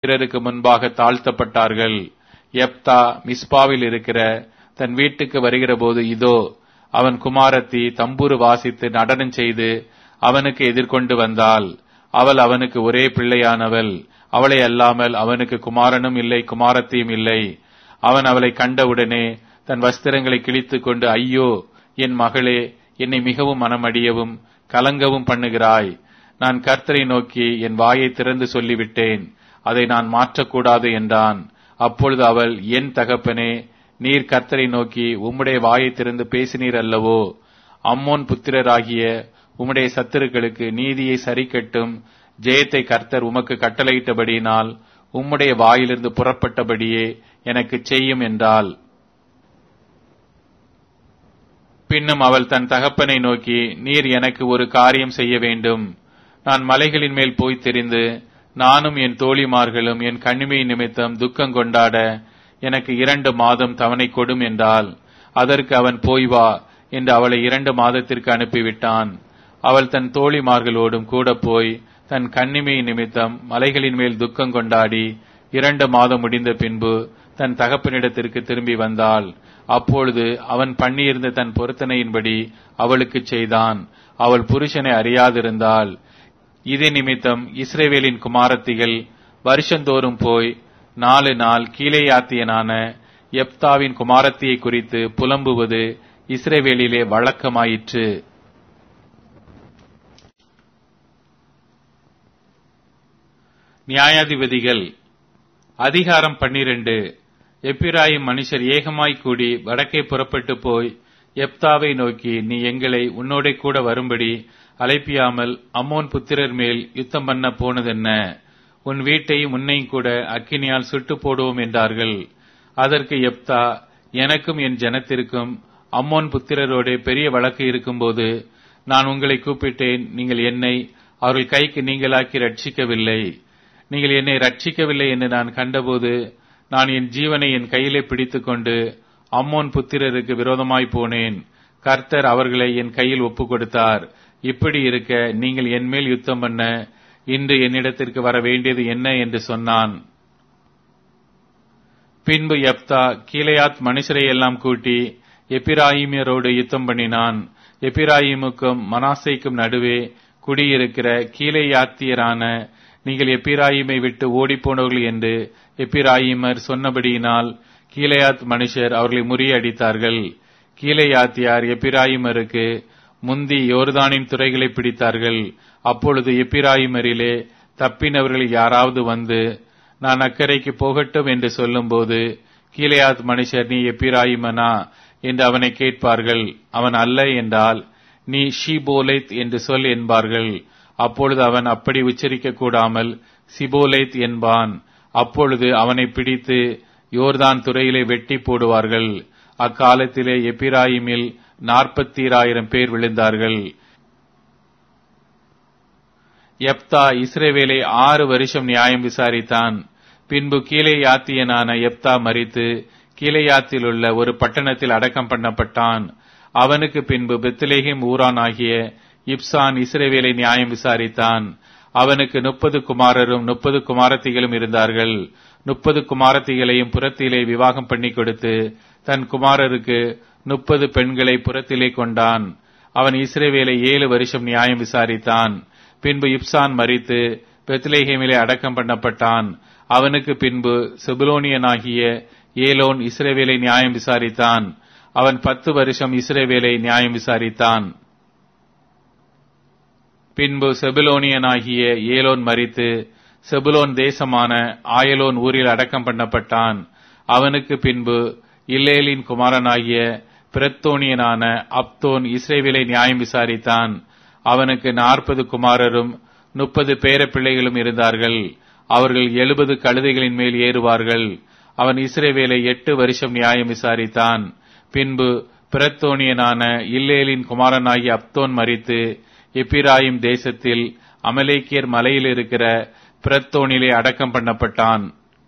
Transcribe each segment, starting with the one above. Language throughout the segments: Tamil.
புத்திரருக்கு முன்பாக தாழ்த்தப்பட்டார்கள் எப்தா மிஸ்பாவில் இருக்கிற தன் வீட்டுக்கு வருகிற போது இதோ அவன் குமாரத்தி தம்புரு வாசித்து நடனம் செய்து அவனுக்கு எதிர்கொண்டு வந்தாள் அவள் அவனுக்கு ஒரே பிள்ளையானவள் அவளை அல்லாமல் அவனுக்கு குமாரனும் இல்லை குமாரத்தியும் இல்லை அவன் அவளை கண்டவுடனே தன் வஸ்திரங்களை கிழித்துக் கொண்டு ஐயோ என் மகளே என்னை மிகவும் மனமடியவும் கலங்கவும் பண்ணுகிறாய் நான் கர்த்தரை நோக்கி என் வாயை திறந்து சொல்லிவிட்டேன் அதை நான் மாற்றக்கூடாது என்றான் அப்பொழுது அவள் என் தகப்பனே நீர் கர்த்தரை நோக்கி உம்முடைய வாயை திறந்து பேசினீர் அல்லவோ அம்மோன் புத்திரராகிய உம்முடைய சத்துருக்களுக்கு நீதியை சரிக்கட்டும் ஜெயத்தை கர்த்தர் உமக்கு கட்டளையிட்டபடியினால் உம்முடைய வாயிலிருந்து புறப்பட்டபடியே எனக்கு செய்யும் என்றாள் பின்னும் அவள் தன் தகப்பனை நோக்கி நீர் எனக்கு ஒரு காரியம் செய்ய வேண்டும் நான் மலைகளின் மேல் போய் தெரிந்து நானும் என் தோழிமார்களும் என் கண்ணிமை நிமித்தம் துக்கம் கொண்டாட எனக்கு இரண்டு மாதம் தவணை கொடும் என்றால் அதற்கு அவன் போய் வா என்று அவளை இரண்டு மாதத்திற்கு அனுப்பிவிட்டான் அவள் தன் தோழிமார்களோடும் கூட போய் தன் கண்ணிமை நிமித்தம் மலைகளின் மேல் துக்கம் கொண்டாடி இரண்டு மாதம் முடிந்த பின்பு தன் தகப்பனிடத்திற்கு திரும்பி வந்தாள் அப்பொழுது அவன் பண்ணியிருந்த தன் பொருத்தனையின்படி அவளுக்கு செய்தான் அவள் புருஷனை அறியாதிருந்தாள் இது நிமித்தம் இஸ்ரேவேலின் குமாரத்திகள் வருஷந்தோறும் போய் நாலு நாள் கீழேயாத்தியனான எப்தாவின் குமாரத்தியை குறித்து புலம்புவது இஸ்ரேவேலிலே வழக்கமாயிற்று நியாயாதிபதிகள் அதிகாரம் பன்னிரண்டு எப்பிராயும் மனுஷர் ஏகமாய் கூடி வடக்கே புறப்பட்டு போய் எப்தாவை நோக்கி நீ எங்களை உன்னோட கூட வரும்படி அழைப்பியாமல் அம்மோன் புத்திரர் மேல் யுத்தம் பண்ண போனதென்ன உன் வீட்டையும் உன்னையும் கூட அக்கினியால் சுட்டு போடுவோம் என்றார்கள் அதற்கு எப்தா எனக்கும் என் ஜனத்திற்கும் அம்மோன் புத்திரரோட பெரிய வழக்கு இருக்கும்போது நான் உங்களை கூப்பிட்டேன் நீங்கள் என்னை அவர்கள் கைக்கு நீங்களாக்கி ரட்சிக்கவில்லை நீங்கள் என்னை ரட்சிக்கவில்லை என்று நான் கண்டபோது நான் என் ஜீவனை என் கையிலே பிடித்துக்கொண்டு அம்மோன் புத்திரருக்கு விரோதமாய் போனேன் கர்த்தர் அவர்களை என் கையில் ஒப்புக் கொடுத்தார் இப்படி இருக்க நீங்கள் என்மேல் யுத்தம் பண்ண இன்று என்னிடத்திற்கு வர வேண்டியது என்ன என்று சொன்னான் பின்பு எப்தா கீழையாத் மனுஷரை எல்லாம் கூட்டி எப்பிராயிமியரோடு யுத்தம் பண்ணினான் எப்பிராயிமுக்கும் மனாசைக்கும் நடுவே குடியிருக்கிற கீழையாத்தியரான நீங்கள் எப்பிராயிமை விட்டு ஓடிப்போனவர்கள் என்று எப்பிராயிமர் சொன்னபடியினால் கீழையாத் மனுஷர் அவர்களை முறியடித்தார்கள் கீழையாத்தியார் எப்பிராயிமருக்கு முந்தி யோர்தானின் துறைகளை பிடித்தார்கள் அப்பொழுது எப்பிராயிமரிலே தப்பினவர்கள் யாராவது வந்து நான் அக்கறைக்கு போகட்டும் என்று சொல்லும்போது கீழையாத் மனுஷர் நீ எப்பிராயிமனா என்று அவனை கேட்பார்கள் அவன் அல்ல என்றால் நீ ஷீபோலைத் என்று சொல் என்பார்கள் அப்பொழுது அவன் அப்படி உச்சரிக்க கூடாமல் சிபோலைத் என்பான் அப்பொழுது அவனை பிடித்து யோர்தான் துறையிலே வெட்டி போடுவார்கள் அக்காலத்திலே எப்பிராயிமில் நாற்பத்தீராயிரம் பேர் விழுந்தார்கள் எப்தா இஸ்ரேவேலை ஆறு வருஷம் நியாயம் விசாரித்தான் பின்பு கீழே யாத்தியனான எப்தா மறித்து கீழையாத்தில் உள்ள ஒரு பட்டணத்தில் அடக்கம் பண்ணப்பட்டான் அவனுக்கு பின்பு பெத்லேஹிம் ஊரான் ஆகிய இப்சான் இஸ்ரேவேலை நியாயம் விசாரித்தான் அவனுக்கு முப்பது குமாரரும் முப்பது குமாரத்திகளும் இருந்தார்கள் முப்பது குமாரத்திகளையும் புறத்திலே விவாகம் பண்ணி கொடுத்து தன் குமாரருக்கு முப்பது பெண்களை புறத்திலே கொண்டான் அவன் இஸ்ரேவேலை ஏழு வருஷம் நியாயம் விசாரித்தான் பின்பு இப்சான் மறித்து பெத்லேஹேமிலே அடக்கம் பண்ணப்பட்டான் அவனுக்கு பின்பு செபுலோனியனாகிய ஏலோன் இஸ்ரேவேலை நியாயம் விசாரித்தான் அவன் பத்து வருஷம் இஸ்ரேவேலை நியாயம் விசாரித்தான் பின்பு செபுலோனியனாகிய ஏலோன் மறித்து செபுலோன் தேசமான ஆயலோன் ஊரில் அடக்கம் பண்ணப்பட்டான் அவனுக்கு பின்பு இல்லேலின் குமாரனாகிய பிரத்தோனியனான அப்தோன் இஸ்ரேவேலை நியாயம் விசாரித்தான் அவனுக்கு நாற்பது குமாரரும் முப்பது பேர பிள்ளைகளும் இருந்தார்கள் அவர்கள் எழுபது கழுதைகளின் மேல் ஏறுவார்கள் அவன் இஸ்ரேவேலை எட்டு வருஷம் நியாயம் விசாரித்தான் பின்பு பிரத்தோனியனான இல்லேலின் குமாரனாகிய அப்தோன் மறித்து எப்பிராயிம் தேசத்தில் அமலேக்கியர் மலையில் இருக்கிற பிரத்தோனிலே அடக்கம் பண்ணப்பட்டான்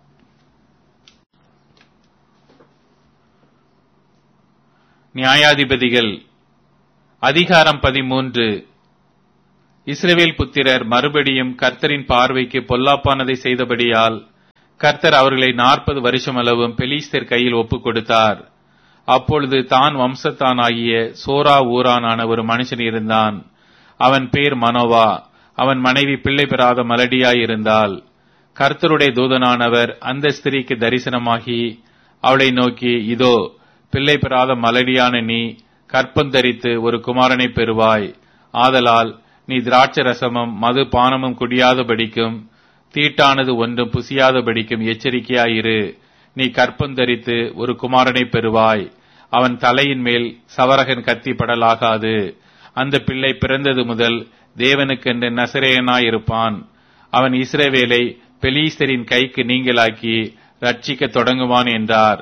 நியாயாதிபதிகள் அதிகாரம் பதிமூன்று இஸ்ரவேல் புத்திரர் மறுபடியும் கர்த்தரின் பார்வைக்கு பொல்லாப்பானதை செய்தபடியால் கர்த்தர் அவர்களை நாற்பது வருஷம் அளவும் பெலிஸ்தர் கையில் ஒப்புக் கொடுத்தார் அப்பொழுது தான் வம்சத்தானாகிய சோரா ஊரானான ஒரு மனுஷன் இருந்தான் அவன் பேர் மனோவா அவன் மனைவி பிள்ளை பெறாத மலடியாய் இருந்தாள் கர்த்தருடைய தூதனானவர் அந்த ஸ்திரீக்கு தரிசனமாகி அவளை நோக்கி இதோ பிள்ளை பெறாத மலடியான நீ கற்பந்தரித்து ஒரு குமாரனை பெறுவாய் ஆதலால் நீ திராட்ச ரசமும் மது பானமும் குடியாதபடிக்கும் தீட்டானது ஒன்றும் புசியாதபடிக்கும் எச்சரிக்கையாயிரு நீ கற்பந்தரித்து ஒரு குமாரனை பெறுவாய் அவன் தலையின் மேல் சவரகன் கத்தி படலாகாது அந்த பிள்ளை பிறந்தது முதல் தேவனுக்கென்று நசரேயனாயிருப்பான் அவன் இஸ்ரவேலை பெலீஸ்தரின் கைக்கு நீங்களாக்கி ரட்சிக்க தொடங்குவான் என்றார்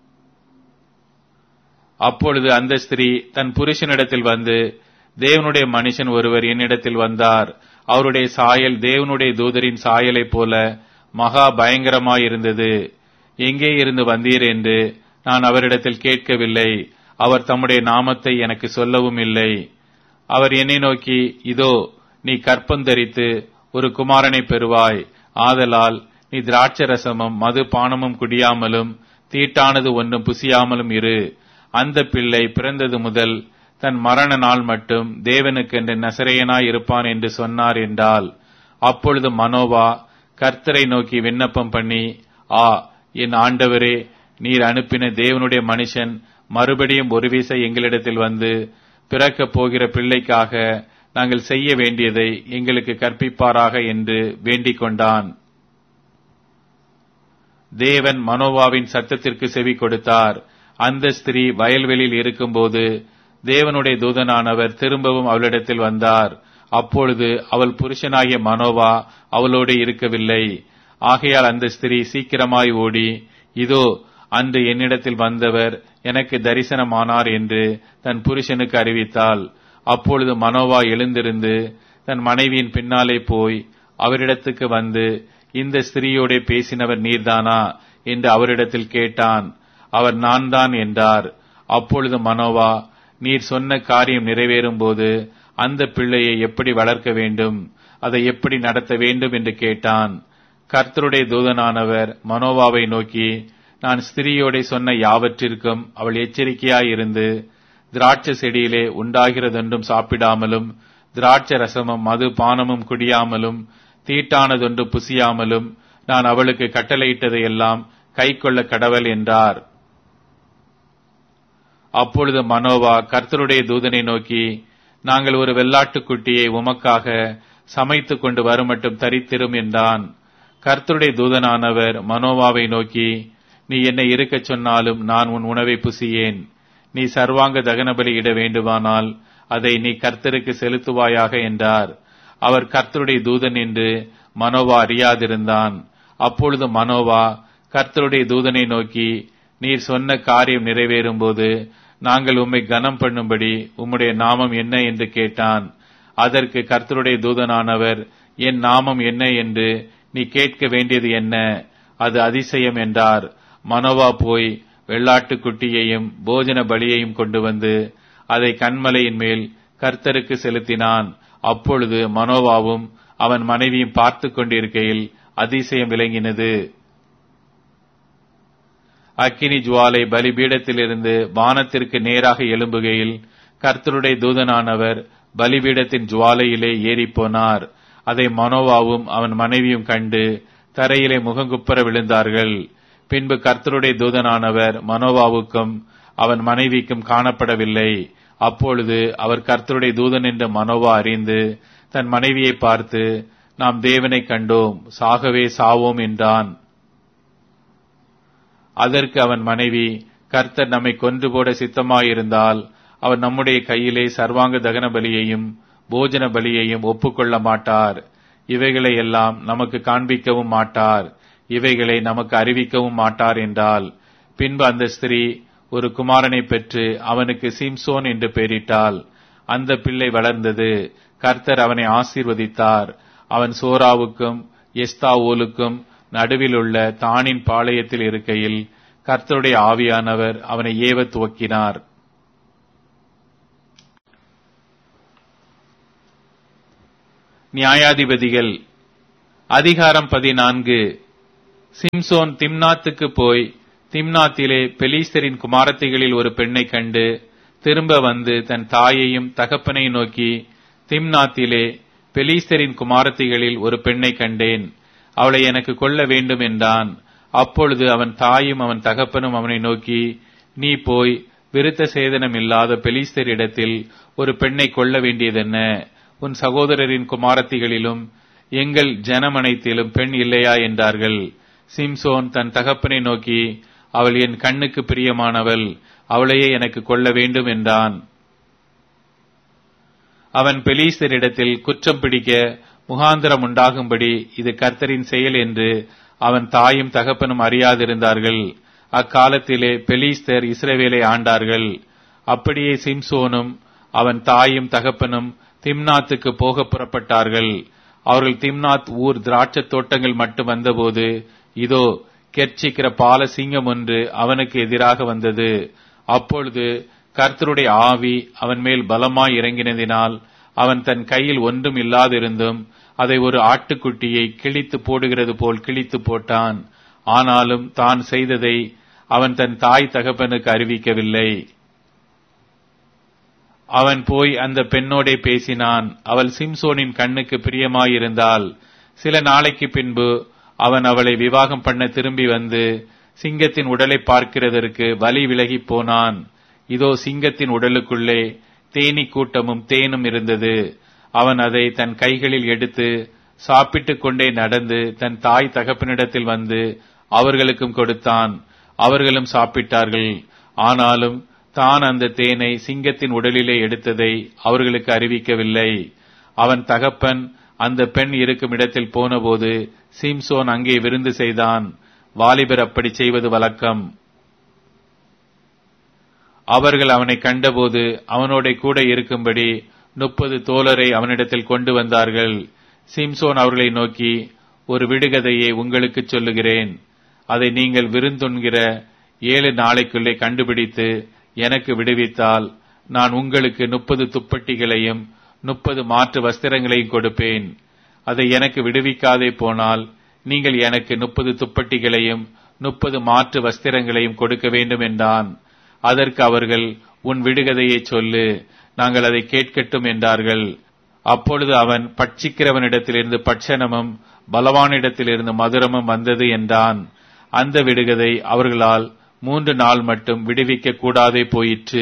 அப்பொழுது அந்த ஸ்திரீ தன் புருஷனிடத்தில் வந்து தேவனுடைய மனுஷன் ஒருவர் என்னிடத்தில் வந்தார் அவருடைய சாயல் தேவனுடைய தூதரின் சாயலைப் போல மகா பயங்கரமாயிருந்தது எங்கே இருந்து வந்தீர் என்று நான் அவரிடத்தில் கேட்கவில்லை அவர் தம்முடைய நாமத்தை எனக்கு சொல்லவும் இல்லை அவர் என்னை நோக்கி இதோ நீ கற்பந்தரித்து ஒரு குமாரனை பெறுவாய் ஆதலால் நீ திராட்சரசமும் மது பானமும் குடியாமலும் தீட்டானது ஒன்றும் புசியாமலும் இரு அந்த பிள்ளை பிறந்தது முதல் தன் மரண நாள் மட்டும் தேவனுக்கென்று நசரேயனாய் இருப்பான் என்று சொன்னார் என்றால் அப்பொழுது மனோவா கர்த்தரை நோக்கி விண்ணப்பம் பண்ணி ஆ என் ஆண்டவரே நீர் அனுப்பின தேவனுடைய மனுஷன் மறுபடியும் ஒரு வீச எங்களிடத்தில் வந்து பிறக்கப் போகிற பிள்ளைக்காக நாங்கள் செய்ய வேண்டியதை எங்களுக்கு கற்பிப்பாராக என்று வேண்டிக் கொண்டான் தேவன் மனோவாவின் சத்தத்திற்கு செவி கொடுத்தார் அந்த ஸ்திரீ வயல்வெளியில் இருக்கும்போது தேவனுடைய தூதனானவர் திரும்பவும் அவளிடத்தில் வந்தார் அப்பொழுது அவள் புருஷனாகிய மனோவா அவளோடு இருக்கவில்லை ஆகையால் அந்த ஸ்திரீ சீக்கிரமாய் ஓடி இதோ அன்று என்னிடத்தில் வந்தவர் எனக்கு தரிசனமானார் என்று தன் புருஷனுக்கு அறிவித்தாள் அப்பொழுது மனோவா எழுந்திருந்து தன் மனைவியின் பின்னாலே போய் அவரிடத்துக்கு வந்து இந்த ஸ்திரீயோட பேசினவர் நீர்தானா என்று அவரிடத்தில் கேட்டான் அவர் நான் தான் என்றார் அப்பொழுது மனோவா நீர் சொன்ன காரியம் நிறைவேறும் போது அந்த பிள்ளையை எப்படி வளர்க்க வேண்டும் அதை எப்படி நடத்த வேண்டும் என்று கேட்டான் கர்த்தருடைய தூதனானவர் மனோவாவை நோக்கி நான் ஸ்திரீயோட சொன்ன யாவற்றிற்கும் அவள் எச்சரிக்கையாயிருந்து திராட்சை செடியிலே உண்டாகிறதொன்றும் சாப்பிடாமலும் திராட்சை ரசமும் மது பானமும் குடியாமலும் தீட்டானதொன்று புசியாமலும் நான் அவளுக்கு கட்டளையிட்டதையெல்லாம் கை கொள்ள கடவல் என்றார் அப்பொழுது மனோவா கர்த்தருடைய தூதனை நோக்கி நாங்கள் ஒரு வெள்ளாட்டுக்குட்டியை உமக்காக சமைத்துக் கொண்டு வருமட்டும் தரித்திரும் என்றான் கர்த்தருடைய தூதனானவர் மனோவாவை நோக்கி நீ என்னை இருக்கச் சொன்னாலும் நான் உன் உணவை புசியேன் நீ சர்வாங்க தகனபலி இட வேண்டுமானால் அதை நீ கர்த்தருக்கு செலுத்துவாயாக என்றார் அவர் கர்த்தருடைய தூதன் என்று மனோவா அறியாதிருந்தான் அப்பொழுது மனோவா கர்த்தருடைய தூதனை நோக்கி நீர் சொன்ன காரியம் நிறைவேறும் போது நாங்கள் உம்மை கனம் பண்ணும்படி உம்முடைய நாமம் என்ன என்று கேட்டான் அதற்கு கர்த்தருடைய தூதனானவர் என் நாமம் என்ன என்று நீ கேட்க வேண்டியது என்ன அது அதிசயம் என்றார் மனோவா போய் வெள்ளாட்டுக்குட்டியையும் போஜன பலியையும் கொண்டு வந்து அதை கண்மலையின் மேல் கர்த்தருக்கு செலுத்தினான் அப்பொழுது மனோவாவும் அவன் மனைவியும் பார்த்து கொண்டிருக்கையில் அதிசயம் விளங்கினது அக்கினி ஜுவாலை பலிபீடத்திலிருந்து வானத்திற்கு நேராக எழும்புகையில் கர்த்தருடைய தூதனானவர் பலிபீடத்தின் ஜுவாலையிலே ஏறிப்போனார் அதை மனோவாவும் அவன் மனைவியும் கண்டு தரையிலே முகங்குப்புற விழுந்தார்கள் பின்பு கர்த்தருடைய தூதனானவர் மனோவாவுக்கும் அவன் மனைவிக்கும் காணப்படவில்லை அப்பொழுது அவர் கர்த்தருடைய தூதன் என்று மனோவா அறிந்து தன் மனைவியை பார்த்து நாம் தேவனை கண்டோம் சாகவே சாவோம் என்றான் அதற்கு அவன் மனைவி கர்த்தர் நம்மை கொன்று போட சித்தமாயிருந்தால் அவர் நம்முடைய கையிலே சர்வாங்க தகன பலியையும் போஜன பலியையும் ஒப்புக்கொள்ள மாட்டார் இவைகளை எல்லாம் நமக்கு காண்பிக்கவும் மாட்டார் இவைகளை நமக்கு அறிவிக்கவும் மாட்டார் என்றால் பின்பு அந்த ஸ்திரீ ஒரு குமாரனை பெற்று அவனுக்கு சிம்சோன் என்று பெயரிட்டாள் அந்த பிள்ளை வளர்ந்தது கர்த்தர் அவனை ஆசீர்வதித்தார் அவன் சோராவுக்கும் எஸ்தாவோலுக்கும் நடுவில் உள்ள தானின் பாளையத்தில் இருக்கையில் கர்த்தருடைய ஆவியானவர் அவனை ஏவ துவக்கினார் நியாயாதிபதிகள் அதிகாரம் பதினான்கு சிம்சோன் திம்னாத்துக்கு போய் திம்னாத்திலே பெலிஸ்தரின் குமாரத்திகளில் ஒரு பெண்ணை கண்டு திரும்ப வந்து தன் தாயையும் தகப்பனை நோக்கி திம்னாத்திலே பெலிஸ்தரின் குமாரத்திகளில் ஒரு பெண்ணை கண்டேன் அவளை எனக்கு கொள்ள வேண்டும் என்றான் அப்பொழுது அவன் தாயும் அவன் தகப்பனும் அவனை நோக்கி நீ போய் விருத்த சேதனம் இல்லாத பெலிஸ்தரிடத்தில் ஒரு பெண்ணை கொள்ள வேண்டியதென்ன உன் சகோதரரின் குமாரத்திகளிலும் எங்கள் ஜனமனைத்திலும் பெண் இல்லையா என்றார்கள் சிம்சோன் தன் தகப்பனை நோக்கி அவள் என் கண்ணுக்கு பிரியமானவள் அவளையே எனக்கு கொள்ள வேண்டும் என்றான் அவன் பெலீஸ்தரிடத்தில் குற்றம் பிடிக்க முகாந்திரம் உண்டாகும்படி இது கர்த்தரின் செயல் என்று அவன் தாயும் தகப்பனும் அறியாதிருந்தார்கள் அக்காலத்திலே பெலீஸ்தர் இஸ்ரவேலை ஆண்டார்கள் அப்படியே சிம்சோனும் அவன் தாயும் தகப்பனும் திம்னாத்துக்கு போக புறப்பட்டார்கள் அவர்கள் திம்னாத் ஊர் திராட்சத் தோட்டங்கள் மட்டும் வந்தபோது இதோ கெர்ச்சிக்கிற பால சிங்கம் ஒன்று அவனுக்கு எதிராக வந்தது அப்பொழுது கர்த்தருடைய ஆவி அவன் மேல் பலமாய் இறங்கினதினால் அவன் தன் கையில் ஒன்றும் இல்லாதிருந்தும் அதை ஒரு ஆட்டுக்குட்டியை கிழித்து போடுகிறது போல் கிழித்து போட்டான் ஆனாலும் தான் செய்ததை அவன் தன் தாய் தகப்பனுக்கு அறிவிக்கவில்லை அவன் போய் அந்த பெண்ணோடே பேசினான் அவள் சிம்சோனின் கண்ணுக்கு பிரியமாயிருந்தால் சில நாளைக்கு பின்பு அவன் அவளை விவாகம் பண்ண திரும்பி வந்து சிங்கத்தின் உடலை பார்க்கிறதற்கு வலி விலகி போனான் இதோ சிங்கத்தின் உடலுக்குள்ளே தேனி கூட்டமும் தேனும் இருந்தது அவன் அதை தன் கைகளில் எடுத்து சாப்பிட்டுக் கொண்டே நடந்து தன் தாய் தகப்பனிடத்தில் வந்து அவர்களுக்கும் கொடுத்தான் அவர்களும் சாப்பிட்டார்கள் ஆனாலும் தான் அந்த தேனை சிங்கத்தின் உடலிலே எடுத்ததை அவர்களுக்கு அறிவிக்கவில்லை அவன் தகப்பன் அந்த பெண் இருக்கும் இடத்தில் போனபோது சிம்சோன் அங்கே விருந்து செய்தான் வாலிபர் அப்படி செய்வது வழக்கம் அவர்கள் அவனை கண்டபோது அவனோட கூட இருக்கும்படி முப்பது தோழரை அவனிடத்தில் கொண்டு வந்தார்கள் சிம்சோன் அவர்களை நோக்கி ஒரு விடுகதையை உங்களுக்கு சொல்லுகிறேன் அதை நீங்கள் விருந்துண்கிற ஏழு நாளைக்குள்ளே கண்டுபிடித்து எனக்கு விடுவித்தால் நான் உங்களுக்கு முப்பது துப்பட்டிகளையும் முப்பது மாற்று வஸ்திரங்களையும் கொடுப்பேன் அதை எனக்கு விடுவிக்காதே போனால் நீங்கள் எனக்கு முப்பது துப்பட்டிகளையும் முப்பது மாற்று வஸ்திரங்களையும் கொடுக்க வேண்டும் என்றான் அதற்கு அவர்கள் உன் விடுகதையை சொல்லு நாங்கள் அதை கேட்கட்டும் என்றார்கள் அப்பொழுது அவன் பட்சிக்கிறவனிடத்திலிருந்து பட்சணமும் பலவானிடத்திலிருந்து மதுரமும் வந்தது என்றான் அந்த விடுகதை அவர்களால் மூன்று நாள் மட்டும் விடுவிக்க கூடாதே போயிற்று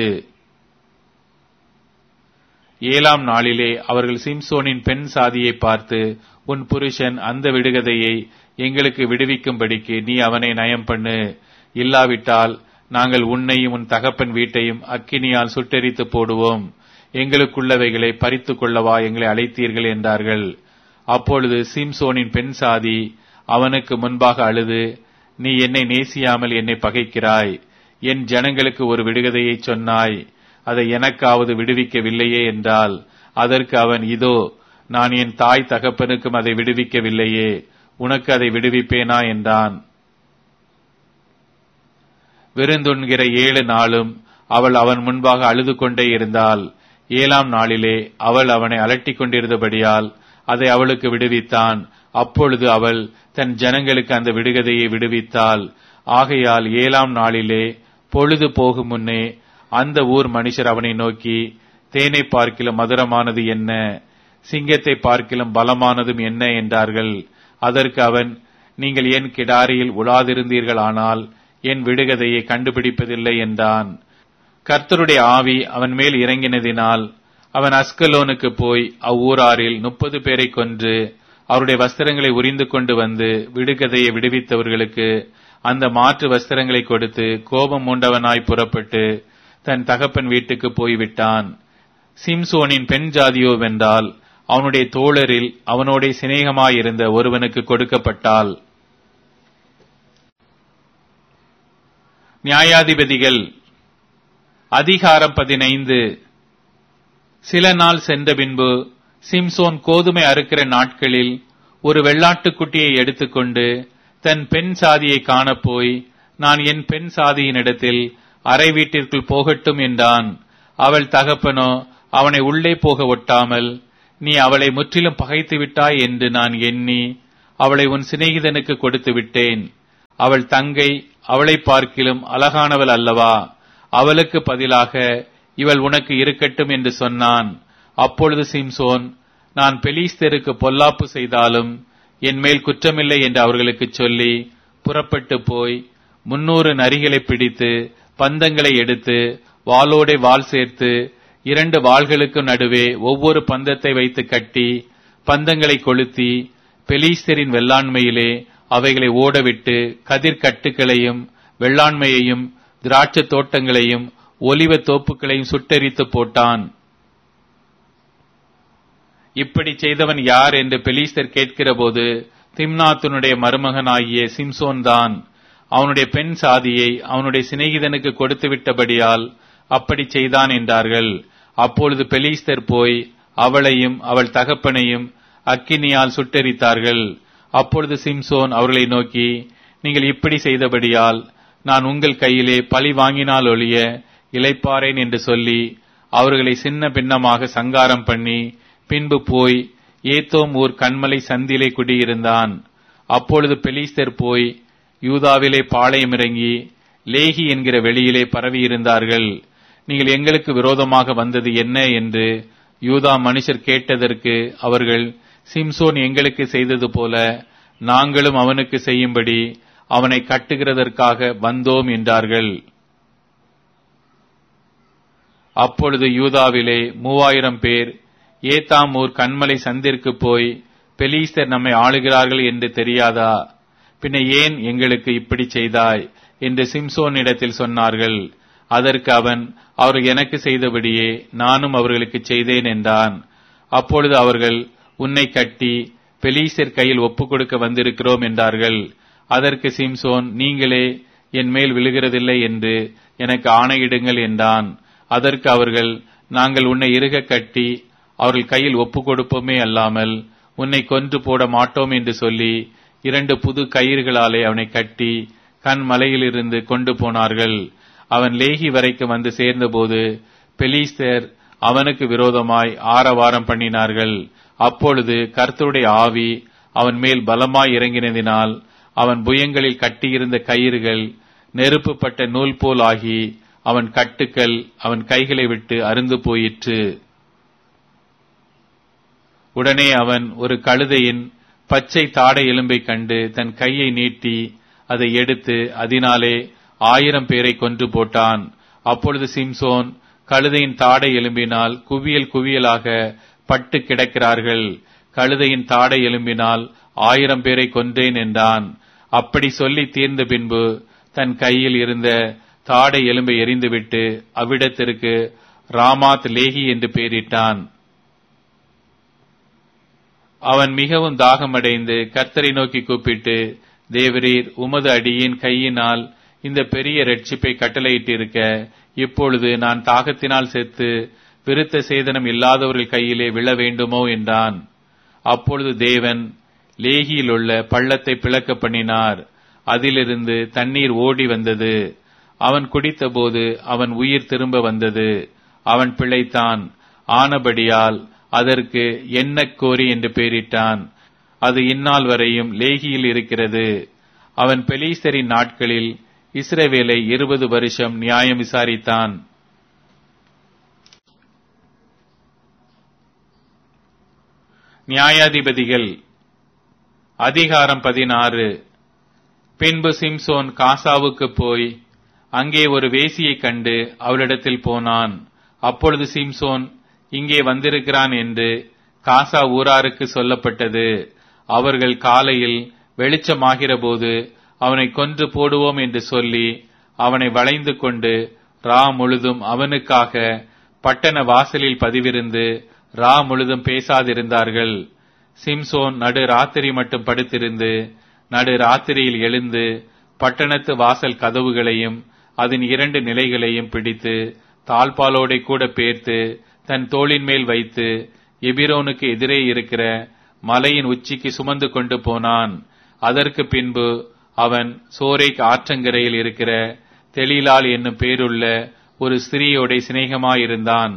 ஏழாம் நாளிலே அவர்கள் சிம்சோனின் பெண் சாதியை பார்த்து உன் புருஷன் அந்த விடுகதையை எங்களுக்கு விடுவிக்கும்படிக்கு நீ அவனை நயம் பண்ணு இல்லாவிட்டால் நாங்கள் உன்னையும் உன் தகப்பன் வீட்டையும் அக்கினியால் சுட்டெரித்து போடுவோம் எங்களுக்குள்ளவைகளை பறித்து கொள்ளவா எங்களை அழைத்தீர்கள் என்றார்கள் அப்பொழுது சிம்சோனின் பெண் சாதி அவனுக்கு முன்பாக அழுது நீ என்னை நேசியாமல் என்னை பகைக்கிறாய் என் ஜனங்களுக்கு ஒரு விடுகதையை சொன்னாய் அதை எனக்காவது விடுவிக்கவில்லையே என்றால் அதற்கு அவன் இதோ நான் என் தாய் தகப்பனுக்கும் அதை விடுவிக்கவில்லையே உனக்கு அதை விடுவிப்பேனா என்றான் விருந்துண்கிற ஏழு நாளும் அவள் அவன் முன்பாக அழுது கொண்டே இருந்தாள் ஏழாம் நாளிலே அவள் அவனை அலட்டிக் கொண்டிருந்தபடியால் அதை அவளுக்கு விடுவித்தான் அப்பொழுது அவள் தன் ஜனங்களுக்கு அந்த விடுகதையை விடுவித்தாள் ஆகையால் ஏழாம் நாளிலே பொழுது போகும் முன்னே அந்த ஊர் மனுஷர் அவனை நோக்கி தேனை பார்க்கிலும் மதுரமானது என்ன சிங்கத்தை பார்க்கிலும் பலமானதும் என்ன என்றார்கள் அதற்கு அவன் நீங்கள் என் கிடாரியில் உலாதிருந்தீர்கள் ஆனால் என் விடுகதையை கண்டுபிடிப்பதில்லை என்றான் கர்த்தருடைய ஆவி அவன் மேல் இறங்கினதினால் அவன் அஸ்கலோனுக்கு போய் அவ்வூராரில் முப்பது பேரை கொன்று அவருடைய வஸ்திரங்களை உரிந்து கொண்டு வந்து விடுகதையை விடுவித்தவர்களுக்கு அந்த மாற்று வஸ்திரங்களை கொடுத்து கோபம் மூண்டவனாய் புறப்பட்டு தன் தகப்பன் வீட்டுக்கு போய்விட்டான் சிம்சோனின் பெண் ஜாதியோ வென்றால் அவனுடைய தோழரில் அவனோட சிநேகமாயிருந்த ஒருவனுக்கு கொடுக்கப்பட்டாள் நியாயாதிபதிகள் அதிகாரம் பதினைந்து சில நாள் சென்ற பின்பு சிம்சோன் கோதுமை அறுக்கிற நாட்களில் ஒரு வெள்ளாட்டுக்குட்டியை எடுத்துக்கொண்டு தன் பெண் சாதியை காணப்போய் நான் என் பெண் சாதியினிடத்தில் அறை வீட்டிற்குள் போகட்டும் என்றான் அவள் தகப்பனோ அவனை உள்ளே போக ஒட்டாமல் நீ அவளை முற்றிலும் பகைத்து விட்டாய் என்று நான் எண்ணி அவளை உன் சிநேகிதனுக்கு கொடுத்து விட்டேன் அவள் தங்கை அவளை பார்க்கிலும் அழகானவள் அல்லவா அவளுக்கு பதிலாக இவள் உனக்கு இருக்கட்டும் என்று சொன்னான் அப்பொழுது சிம்சோன் நான் பெலிஸ்தருக்கு பொல்லாப்பு செய்தாலும் என் மேல் குற்றமில்லை என்று அவர்களுக்கு சொல்லி புறப்பட்டு போய் முன்னூறு நரிகளை பிடித்து பந்தங்களை எடுத்து வாளோடே வாள் சேர்த்து இரண்டு வாள்களுக்கு நடுவே ஒவ்வொரு பந்தத்தை வைத்து கட்டி பந்தங்களை கொளுத்தி பெலிஸ்தரின் வெள்ளாண்மையிலே அவைகளை ஓடவிட்டு கதிர் கட்டுகளையும் வெள்ளாண்மையையும் திராட்சை தோட்டங்களையும் ஒலிவ தோப்புகளையும் சுட்டெரித்து போட்டான் இப்படி செய்தவன் யார் என்று பெலிஸ்தர் கேட்கிறபோது திம்னாத்துனுடைய மருமகனாகிய சிம்சோன் தான் அவனுடைய பெண் சாதியை அவனுடைய சிநேகிதனுக்கு கொடுத்து விட்டபடியால் அப்படி செய்தான் என்றார்கள் அப்பொழுது பெலிஸ்தர் போய் அவளையும் அவள் தகப்பனையும் அக்கினியால் சுட்டெரித்தார்கள் அப்பொழுது சிம்சோன் அவர்களை நோக்கி நீங்கள் இப்படி செய்தபடியால் நான் உங்கள் கையிலே பழி வாங்கினால் ஒழிய இளைப்பாறேன் என்று சொல்லி அவர்களை சின்ன பின்னமாக சங்காரம் பண்ணி பின்பு போய் ஏத்தோம் ஊர் கண்மலை சந்திலே குடியிருந்தான் அப்பொழுது பெலிஸ்தர் போய் யூதாவிலே பாளையம் இறங்கி லேகி என்கிற வெளியிலே பரவியிருந்தார்கள் நீங்கள் எங்களுக்கு விரோதமாக வந்தது என்ன என்று யூதா மனுஷர் கேட்டதற்கு அவர்கள் சிம்சோன் எங்களுக்கு செய்தது போல நாங்களும் அவனுக்கு செய்யும்படி அவனை கட்டுகிறதற்காக வந்தோம் என்றார்கள் அப்பொழுது யூதாவிலே மூவாயிரம் பேர் ஏத்தாமூர் கண்மலை சந்திற்கு போய் பெலீஸ்தர் நம்மை ஆளுகிறார்கள் என்று தெரியாதா பின்ன ஏன் எங்களுக்கு இப்படி செய்தாய் என்று சிம்சோனிடத்தில் சொன்னார்கள் அதற்கு அவன் அவர்கள் எனக்கு செய்தபடியே நானும் அவர்களுக்கு செய்தேன் என்றான் அப்பொழுது அவர்கள் உன்னை கட்டி பெலீசர் கையில் ஒப்புக் கொடுக்க வந்திருக்கிறோம் என்றார்கள் அதற்கு சிம்சோன் நீங்களே என் மேல் விழுகிறதில்லை என்று எனக்கு ஆணையிடுங்கள் என்றான் அதற்கு அவர்கள் நாங்கள் உன்னை இறுக கட்டி அவர்கள் கையில் ஒப்புக் கொடுப்போமே அல்லாமல் உன்னை கொன்று போட மாட்டோம் என்று சொல்லி இரண்டு புது கயிறுகளாலே அவனை கட்டி கண் மலையிலிருந்து கொண்டு போனார்கள் அவன் லேகி வரைக்கும் வந்து சேர்ந்தபோது பெலிஸ்தர் அவனுக்கு விரோதமாய் ஆரவாரம் பண்ணினார்கள் அப்பொழுது கர்த்தருடைய ஆவி அவன் மேல் பலமாய் இறங்கினதினால் அவன் புயங்களில் கட்டியிருந்த கயிறுகள் நெருப்புப்பட்ட நூல் போல் ஆகி அவன் கட்டுக்கள் அவன் கைகளை விட்டு அருந்து போயிற்று உடனே அவன் ஒரு கழுதையின் பச்சை தாடை எலும்பை கண்டு தன் கையை நீட்டி அதை எடுத்து அதனாலே ஆயிரம் பேரை கொன்று போட்டான் அப்பொழுது சிம்சோன் கழுதையின் தாடை எலும்பினால் குவியல் குவியலாக பட்டு கிடக்கிறார்கள் கழுதையின் தாடை எலும்பினால் ஆயிரம் பேரை கொன்றேன் என்றான் அப்படி சொல்லி தீர்ந்த பின்பு தன் கையில் இருந்த தாடை எலும்பை எறிந்துவிட்டு அவ்விடத்திற்கு ராமாத் லேகி என்று பெயரிட்டான் அவன் மிகவும் தாகமடைந்து கர்த்தரை நோக்கி கூப்பிட்டு தேவரீர் உமது அடியின் கையினால் இந்த பெரிய ரட்சிப்பை கட்டளையிட்டிருக்க இப்பொழுது நான் தாகத்தினால் செத்து விருத்த சேதனம் இல்லாதவர்கள் கையிலே விழ வேண்டுமோ என்றான் அப்பொழுது தேவன் லேகியில் உள்ள பள்ளத்தை பிளக்க பண்ணினார் அதிலிருந்து தண்ணீர் ஓடி வந்தது அவன் குடித்தபோது அவன் உயிர் திரும்ப வந்தது அவன் பிழைத்தான் ஆனபடியால் அதற்கு எண்ணக்கோரி என்று பெயரிட்டான் அது இந்நாள் வரையும் லேகியில் இருக்கிறது அவன் பெலீஸ்தரின் நாட்களில் இஸ்ரவேலை இருபது வருஷம் நியாயம் விசாரித்தான் நியாயாதிபதிகள் அதிகாரம் பதினாறு பின்பு சிம்சோன் காசாவுக்கு போய் அங்கே ஒரு வேசியை கண்டு அவளிடத்தில் போனான் அப்பொழுது சிம்சோன் இங்கே வந்திருக்கிறான் என்று காசா ஊராருக்கு சொல்லப்பட்டது அவர்கள் காலையில் வெளிச்சமாகிற போது அவனை கொன்று போடுவோம் என்று சொல்லி அவனை வளைந்து கொண்டு ரா முழுதும் அவனுக்காக பட்டண வாசலில் பதிவிருந்து ரா முழுதும் பேசாதிருந்தார்கள் சிம்சோன் நடு ராத்திரி மட்டும் படுத்திருந்து நடு ராத்திரியில் எழுந்து பட்டணத்து வாசல் கதவுகளையும் அதன் இரண்டு நிலைகளையும் பிடித்து தாழ்பாலோடை கூட பேர்த்து தன் தோளின் மேல் வைத்து எபிரோனுக்கு எதிரே இருக்கிற மலையின் உச்சிக்கு சுமந்து கொண்டு போனான் அதற்கு பின்பு அவன் சோரைக் ஆற்றங்கரையில் இருக்கிற தெளிலால் என்னும் பேருள்ள ஒரு ஸ்திரீயோட சிநேகமாயிருந்தான்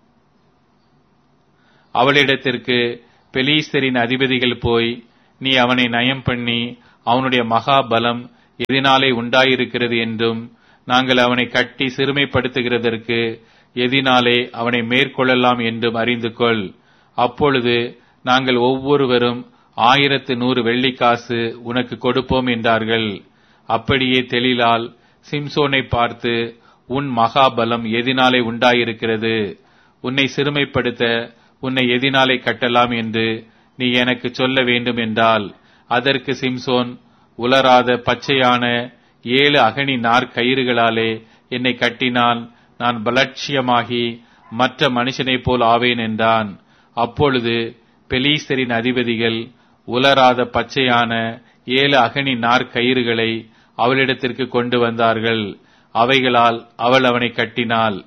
அவளிடத்திற்கு பெலீஸ்தரின் அதிபதிகள் போய் நீ அவனை நயம் பண்ணி அவனுடைய மகாபலம் எதினாலே உண்டாயிருக்கிறது என்றும் நாங்கள் அவனை கட்டி சிறுமைப்படுத்துகிறதற்கு எதினாலே அவனை மேற்கொள்ளலாம் என்றும் அறிந்து கொள் அப்பொழுது நாங்கள் ஒவ்வொருவரும் ஆயிரத்து நூறு வெள்ளிக்காசு உனக்கு கொடுப்போம் என்றார்கள் அப்படியே தெளிலால் சிம்சோனை பார்த்து உன் மகாபலம் எதினாலே உண்டாயிருக்கிறது உன்னை சிறுமைப்படுத்த உன்னை எதினாலே கட்டலாம் என்று நீ எனக்கு சொல்ல வேண்டும் என்றால் அதற்கு சிம்சோன் உலராத பச்சையான ஏழு அகனி நாற்கயிறுகளாலே என்னை கட்டினால் நான் பலட்சியமாகி மற்ற மனுஷனைப் போல் ஆவேன் என்றான் அப்பொழுது பெலீஸ்தரின் அதிபதிகள் உலராத பச்சையான ஏழு அகனி நாற்கயிறுகளை அவளிடத்திற்கு கொண்டு வந்தார்கள் அவைகளால் அவள் அவனை கட்டினாள்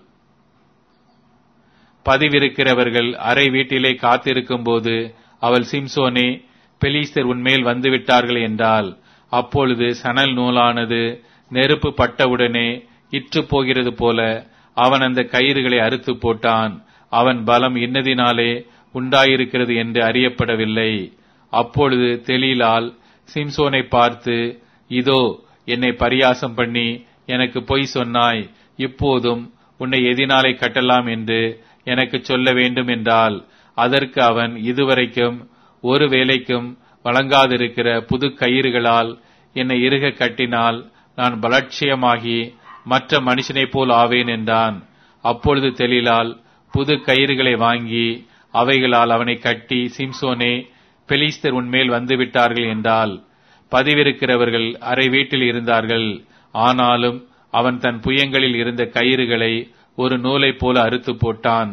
பதிவிருக்கிறவர்கள் அறை வீட்டிலே காத்திருக்கும் போது அவள் சிம்சோனே பெலீஸ்தர் உன்மேல் வந்துவிட்டார்கள் என்றால் அப்பொழுது சணல் நூலானது நெருப்பு பட்டவுடனே இற்று போகிறது போல அவன் அந்த கயிறுகளை அறுத்து போட்டான் அவன் பலம் இன்னதினாலே உண்டாயிருக்கிறது என்று அறியப்படவில்லை அப்பொழுது தெளிலால் சிம்சோனை பார்த்து இதோ என்னை பரியாசம் பண்ணி எனக்கு பொய் சொன்னாய் இப்போதும் உன்னை எதினாலே கட்டலாம் என்று எனக்கு சொல்ல வேண்டும் என்றால் அதற்கு அவன் இதுவரைக்கும் ஒரு வேலைக்கும் வழங்காதிருக்கிற புது கயிறுகளால் என்னை இறுக கட்டினால் நான் பலட்சியமாகி மற்ற மனுஷனைப் போல் ஆவேன் என்றான் அப்பொழுது தெளிலால் புது கயிறுகளை வாங்கி அவைகளால் அவனை கட்டி சிம்சோனே பெலிஸ்தர் உன்மேல் வந்துவிட்டார்கள் என்றால் பதிவிருக்கிறவர்கள் அறை வீட்டில் இருந்தார்கள் ஆனாலும் அவன் தன் புயங்களில் இருந்த கயிறுகளை ஒரு நூலைப் போல அறுத்து போட்டான்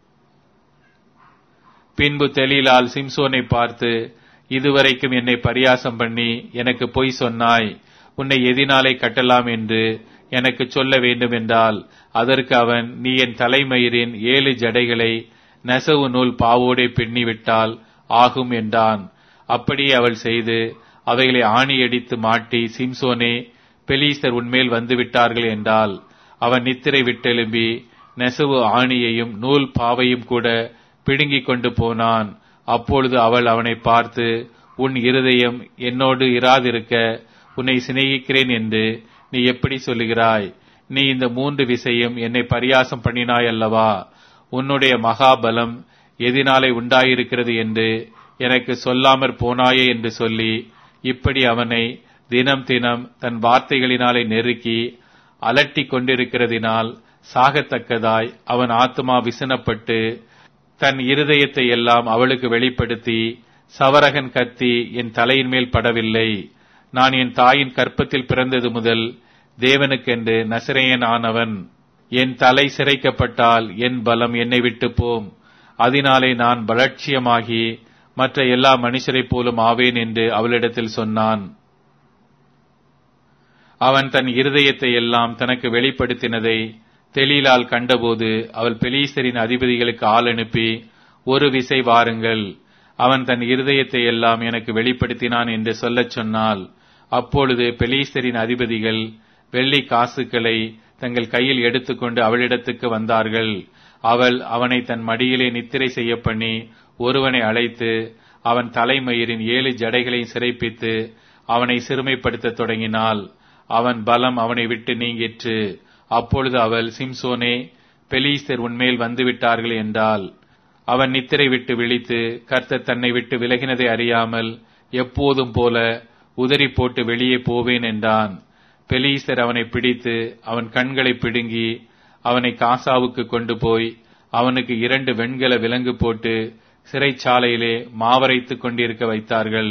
பின்பு தெளிலால் சிம்சோனை பார்த்து இதுவரைக்கும் என்னை பரியாசம் பண்ணி எனக்கு பொய் சொன்னாய் உன்னை எதினாலே கட்டலாம் என்று எனக்கு சொல்ல வேண்டும் என்றால் அதற்கு அவன் நீ என் தலைமயிரின் ஏழு ஜடைகளை நெசவு நூல் பாவோடே பின்னிவிட்டால் ஆகும் என்றான் அப்படியே அவள் செய்து அவைகளை ஆணியடித்து மாட்டி சிம்சோனே பெலீஸ்தர் உன்மேல் வந்துவிட்டார்கள் என்றால் அவன் நித்திரை விட்டெலும்பி நெசவு ஆணியையும் நூல் பாவையும் கூட பிடுங்கிக் கொண்டு போனான் அப்பொழுது அவள் அவனை பார்த்து உன் இருதயம் என்னோடு இராதிருக்க உன்னை சிநேகிக்கிறேன் என்று நீ எப்படி சொல்லுகிறாய் நீ இந்த மூன்று விசையும் என்னை பரியாசம் பண்ணினாய் அல்லவா உன்னுடைய மகாபலம் எதினாலே உண்டாயிருக்கிறது என்று எனக்கு சொல்லாமற் போனாயே என்று சொல்லி இப்படி அவனை தினம் தினம் தன் வார்த்தைகளினாலே நெருக்கி அலட்டிக் கொண்டிருக்கிறதினால் சாகத்தக்கதாய் அவன் ஆத்மா விசனப்பட்டு தன் இருதயத்தை எல்லாம் அவளுக்கு வெளிப்படுத்தி சவரகன் கத்தி என் தலையின் மேல் படவில்லை நான் என் தாயின் கற்பத்தில் பிறந்தது முதல் தேவனுக்கென்று நசிரேயன் ஆனவன் என் தலை சிரைக்கப்பட்டால் என் பலம் என்னை விட்டு போம் அதனாலே நான் பலட்சியமாகி மற்ற எல்லா மனுஷரைப் போலும் ஆவேன் என்று அவளிடத்தில் சொன்னான் அவன் தன் இருதயத்தை எல்லாம் தனக்கு வெளிப்படுத்தினதை தெளிலால் கண்டபோது அவள் பெலீசரின் அதிபதிகளுக்கு ஆள் அனுப்பி ஒரு விசை வாருங்கள் அவன் தன் இருதயத்தை எல்லாம் எனக்கு வெளிப்படுத்தினான் என்று சொல்லச் சொன்னால் அப்பொழுது பெலீஸ்தரின் அதிபதிகள் வெள்ளி காசுகளை தங்கள் கையில் எடுத்துக்கொண்டு அவளிடத்துக்கு வந்தார்கள் அவள் அவனை தன் மடியிலே நித்திரை செய்ய பண்ணி ஒருவனை அழைத்து அவன் தலைமயிரின் ஏழு ஜடைகளை சிறைப்பித்து அவனை சிறுமைப்படுத்த தொடங்கினாள் அவன் பலம் அவனை விட்டு நீங்கிற்று அப்பொழுது அவள் சிம்சோனே பெலீஸ்தர் உன்மேல் வந்துவிட்டார்கள் என்றால் அவன் நித்திரை விட்டு விழித்து கர்த்தர் தன்னை விட்டு விலகினதை அறியாமல் எப்போதும் போல உதறி போட்டு வெளியே போவேன் என்றான் பெலீஸ்தர் அவனை பிடித்து அவன் கண்களை பிடுங்கி அவனை காசாவுக்கு கொண்டு போய் அவனுக்கு இரண்டு வெண்கல விலங்கு போட்டு சிறைச்சாலையிலே மாவரைத்துக் கொண்டிருக்க வைத்தார்கள்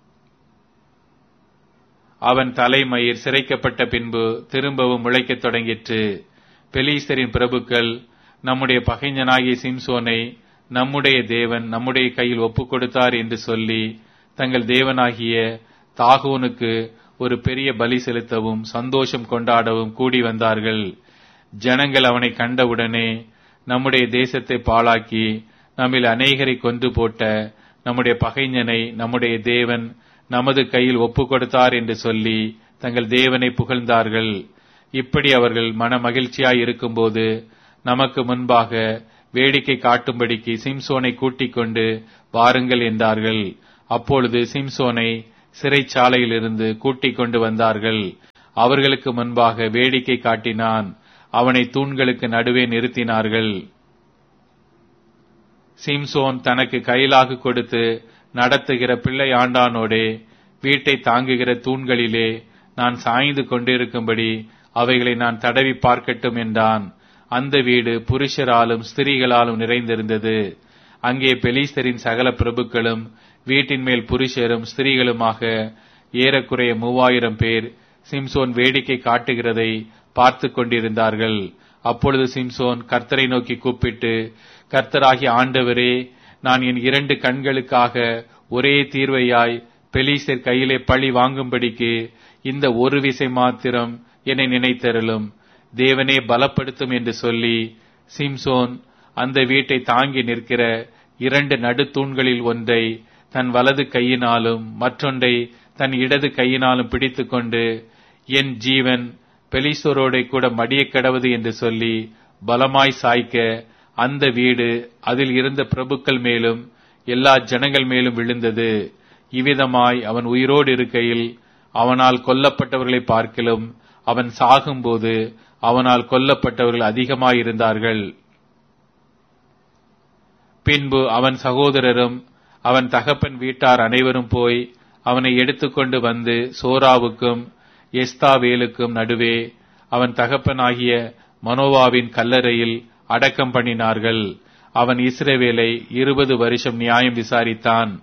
அவன் தலைமயிர் சிரைக்கப்பட்ட பின்பு திரும்பவும் முளைக்கத் தொடங்கிற்று பெலீஸ்தரின் பிரபுக்கள் நம்முடைய பகைஞனாகிய சிம்சோனை நம்முடைய தேவன் நம்முடைய கையில் ஒப்புக் கொடுத்தார் என்று சொல்லி தங்கள் தேவனாகிய தாகோனுக்கு ஒரு பெரிய பலி செலுத்தவும் சந்தோஷம் கொண்டாடவும் கூடி வந்தார்கள் ஜனங்கள் அவனை கண்டவுடனே நம்முடைய தேசத்தை பாழாக்கி நம்மில் அநேகரை கொன்று போட்ட நம்முடைய பகைஞனை நம்முடைய தேவன் நமது கையில் ஒப்புக் கொடுத்தார் என்று சொல்லி தங்கள் தேவனை புகழ்ந்தார்கள் இப்படி அவர்கள் மன மகிழ்ச்சியாய் இருக்கும்போது நமக்கு முன்பாக வேடிக்கை காட்டும்படிக்கு சிம்சோனை கூட்டிக் கொண்டு வாருங்கள் என்றார்கள் அப்பொழுது சிம்சோனை சிறைச்சாலையிலிருந்து கூட்டிக் கொண்டு வந்தார்கள் அவர்களுக்கு முன்பாக வேடிக்கை காட்டினான் அவனை தூண்களுக்கு நடுவே நிறுத்தினார்கள் சிம்சோன் தனக்கு கையிலாக கொடுத்து நடத்துகிற பிள்ளை ஆண்டானோடே வீட்டை தாங்குகிற தூண்களிலே நான் சாய்ந்து கொண்டிருக்கும்படி அவைகளை நான் தடவி பார்க்கட்டும் என்றான் அந்த வீடு புருஷராலும் ஸ்திரீகளாலும் நிறைந்திருந்தது அங்கே பெலிஸ்தரின் சகல பிரபுக்களும் வீட்டின் மேல் புருஷரும் ஸ்திரீகளுமாக ஏறக்குறைய மூவாயிரம் பேர் சிம்சோன் வேடிக்கை காட்டுகிறதை பார்த்து கொண்டிருந்தார்கள் அப்பொழுது சிம்சோன் கர்த்தரை நோக்கி கூப்பிட்டு கர்த்தராகி ஆண்டவரே நான் என் இரண்டு கண்களுக்காக ஒரே தீர்வையாய் பெலிசர் கையிலே பழி வாங்கும்படிக்கு இந்த ஒரு விசை மாத்திரம் என்னை நினைத்தருளும் தேவனே பலப்படுத்தும் என்று சொல்லி சிம்சோன் அந்த வீட்டை தாங்கி நிற்கிற இரண்டு நடுத்தூண்களில் ஒன்றை தன் வலது கையினாலும் மற்றொன்றை தன் இடது கையினாலும் பிடித்துக்கொண்டு என் ஜீவன் பெலிசோரோட கூட மடிய கடவுது என்று சொல்லி பலமாய் சாய்க்க அந்த வீடு அதில் இருந்த பிரபுக்கள் மேலும் எல்லா ஜனங்கள் மேலும் விழுந்தது இவ்விதமாய் அவன் உயிரோடு இருக்கையில் அவனால் கொல்லப்பட்டவர்களை பார்க்கிலும் அவன் சாகும்போது அவனால் கொல்லப்பட்டவர்கள் அதிகமாயிருந்தார்கள் பின்பு அவன் சகோதரரும் அவன் தகப்பன் வீட்டார் அனைவரும் போய் அவனை எடுத்துக்கொண்டு வந்து சோராவுக்கும் எஸ்தாவேலுக்கும் நடுவே அவன் தகப்பனாகிய மனோவாவின் கல்லறையில் அடக்கம் பண்ணினார்கள் அவன் இஸ்ரவேலை இருபது வருஷம் நியாயம் விசாரித்தான்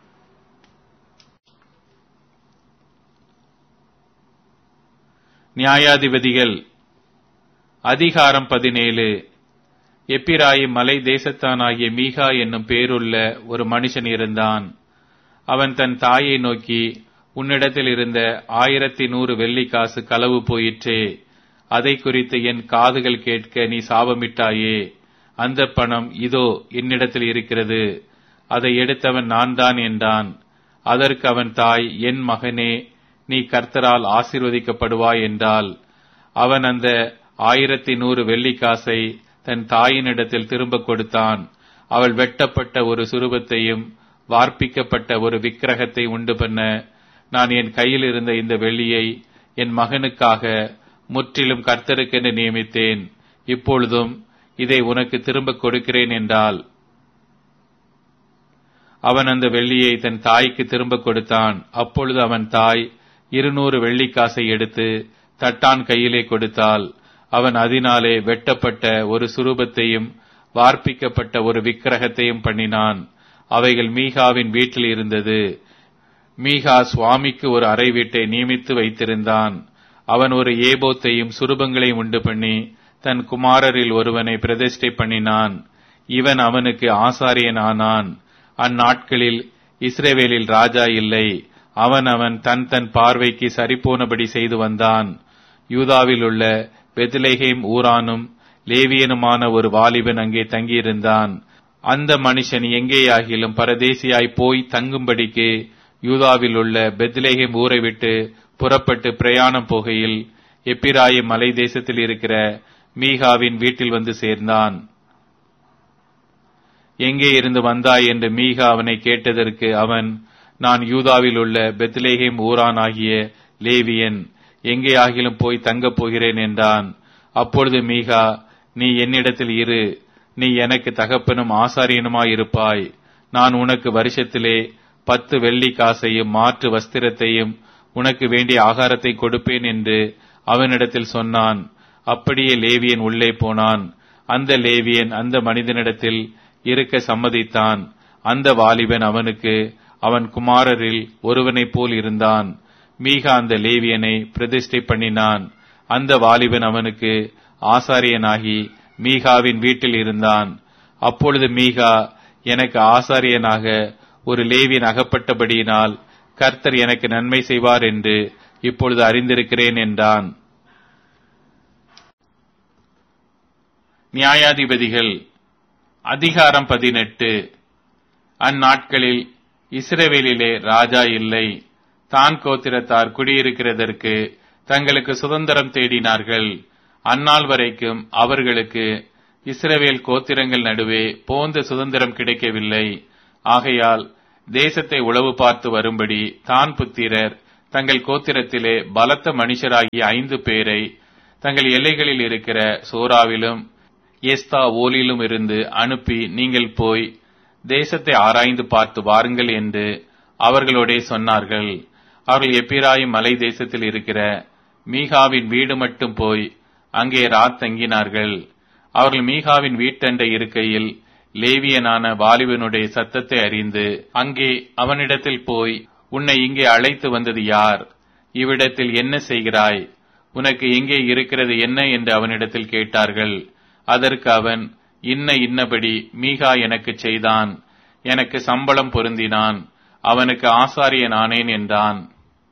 நியாயாதிபதிகள் அதிகாரம் பதினேழு எப்பிராயிம் மலை தேசத்தானாகிய மீகா என்னும் பேருள்ள ஒரு மனுஷன் இருந்தான் அவன் தன் தாயை நோக்கி உன்னிடத்தில் இருந்த ஆயிரத்தி நூறு வெள்ளி காசு களவு போயிற்றே அதை குறித்து என் காதுகள் கேட்க நீ சாபமிட்டாயே அந்த பணம் இதோ என்னிடத்தில் இருக்கிறது அதை எடுத்தவன் நான் தான் என்றான் அதற்கு அவன் தாய் என் மகனே நீ கர்த்தரால் ஆசீர்வதிக்கப்படுவாய் என்றால் அவன் அந்த ஆயிரத்தி நூறு வெள்ளிக்காசை தன் தாயினிடத்தில் திரும்ப கொடுத்தான் அவள் வெட்டப்பட்ட ஒரு சுரூபத்தையும் வார்ப்பிக்கப்பட்ட ஒரு விக்கிரகத்தை உண்டு பண்ண நான் என் கையில் இருந்த இந்த வெள்ளியை என் மகனுக்காக முற்றிலும் கர்த்தருக்கென்று நியமித்தேன் இப்பொழுதும் இதை உனக்கு திரும்ப கொடுக்கிறேன் என்றால் அவன் அந்த வெள்ளியை தன் தாய்க்கு திரும்ப கொடுத்தான் அப்பொழுது அவன் தாய் இருநூறு வெள்ளிக்காசை எடுத்து தட்டான் கையிலே கொடுத்தாள் அவன் அதனாலே வெட்டப்பட்ட ஒரு சுரூபத்தையும் வார்ப்பிக்கப்பட்ட ஒரு விக்கிரகத்தையும் பண்ணினான் அவைகள் மீகாவின் வீட்டில் இருந்தது மீகா சுவாமிக்கு ஒரு அறை வீட்டை நியமித்து வைத்திருந்தான் அவன் ஒரு ஏபோத்தையும் சுரூபங்களையும் உண்டு பண்ணி தன் குமாரரில் ஒருவனை பிரதிஷ்டை பண்ணினான் இவன் அவனுக்கு ஆசாரியன் ஆனான் அந்நாட்களில் இஸ்ரேவேலில் ராஜா இல்லை அவன் அவன் தன் தன் பார்வைக்கு சரிபோனபடி செய்து வந்தான் யூதாவில் உள்ள பெத்லேஹேம் ஊரானும் லேவியனுமான ஒரு வாலிபன் அங்கே தங்கியிருந்தான் அந்த மனுஷன் எங்கேயாகிலும் பரதேசியாய் போய் தங்கும்படிக்கு யூதாவில் உள்ள பெத்லேஹேம் ஊரை விட்டு புறப்பட்டு பிரயாணம் போகையில் எப்பிராய மலை தேசத்தில் இருக்கிற மீகாவின் வீட்டில் வந்து சேர்ந்தான் எங்கே இருந்து வந்தாய் என்று மீகா அவனை கேட்டதற்கு அவன் நான் யூதாவில் உள்ள பெத்லேஹேம் ஊரான் ஆகிய லேவியன் எங்கே ஆகிலும் போய் தங்கப் போகிறேன் என்றான் அப்பொழுது மீகா நீ என்னிடத்தில் இரு நீ எனக்கு தகப்பனும் ஆசாரியனுமாயிருப்பாய் நான் உனக்கு வருஷத்திலே பத்து வெள்ளி காசையும் மாற்று வஸ்திரத்தையும் உனக்கு வேண்டிய ஆகாரத்தை கொடுப்பேன் என்று அவனிடத்தில் சொன்னான் அப்படியே லேவியன் உள்ளே போனான் அந்த லேவியன் அந்த மனிதனிடத்தில் இருக்க சம்மதித்தான் அந்த வாலிபன் அவனுக்கு அவன் குமாரரில் ஒருவனைப் போல் இருந்தான் மீகா அந்த லேவியனை பிரதிஷ்டை பண்ணினான் அந்த வாலிபன் அவனுக்கு ஆசாரியனாகி மீகாவின் வீட்டில் இருந்தான் அப்பொழுது மீகா எனக்கு ஆசாரியனாக ஒரு லேவியன் அகப்பட்டபடியினால் கர்த்தர் எனக்கு நன்மை செய்வார் என்று இப்பொழுது அறிந்திருக்கிறேன் என்றான் நியாயாதிபதிகள் அதிகாரம் பதினெட்டு அந்நாட்களில் இஸ்ரவேலிலே ராஜா இல்லை தான் கோத்திரத்தார் குடியிருக்கிறதற்கு தங்களுக்கு சுதந்திரம் தேடினார்கள் அந்நாள் வரைக்கும் அவர்களுக்கு இஸ்ரவேல் கோத்திரங்கள் நடுவே போந்த சுதந்திரம் கிடைக்கவில்லை ஆகையால் தேசத்தை உளவு பார்த்து வரும்படி தான் புத்திரர் தங்கள் கோத்திரத்திலே பலத்த மனுஷராகிய ஐந்து பேரை தங்கள் எல்லைகளில் இருக்கிற சோராவிலும் எஸ்தா ஓலிலும் இருந்து அனுப்பி நீங்கள் போய் தேசத்தை ஆராய்ந்து பார்த்து வாருங்கள் என்று அவர்களோடே சொன்னார்கள் அவர்கள் எப்பிராயும் மலை தேசத்தில் இருக்கிற மீகாவின் வீடு மட்டும் போய் அங்கே ராத் தங்கினார்கள் அவர்கள் மீகாவின் வீட்டண்டை இருக்கையில் லேவியனான வாலிபனுடைய சத்தத்தை அறிந்து அங்கே அவனிடத்தில் போய் உன்னை இங்கே அழைத்து வந்தது யார் இவ்விடத்தில் என்ன செய்கிறாய் உனக்கு எங்கே இருக்கிறது என்ன என்று அவனிடத்தில் கேட்டார்கள் அதற்கு அவன் இன்ன இன்னபடி மீகா எனக்கு செய்தான் எனக்கு சம்பளம் பொருந்தினான் அவனுக்கு ஆசாரியன் ஆனேன் என்றான்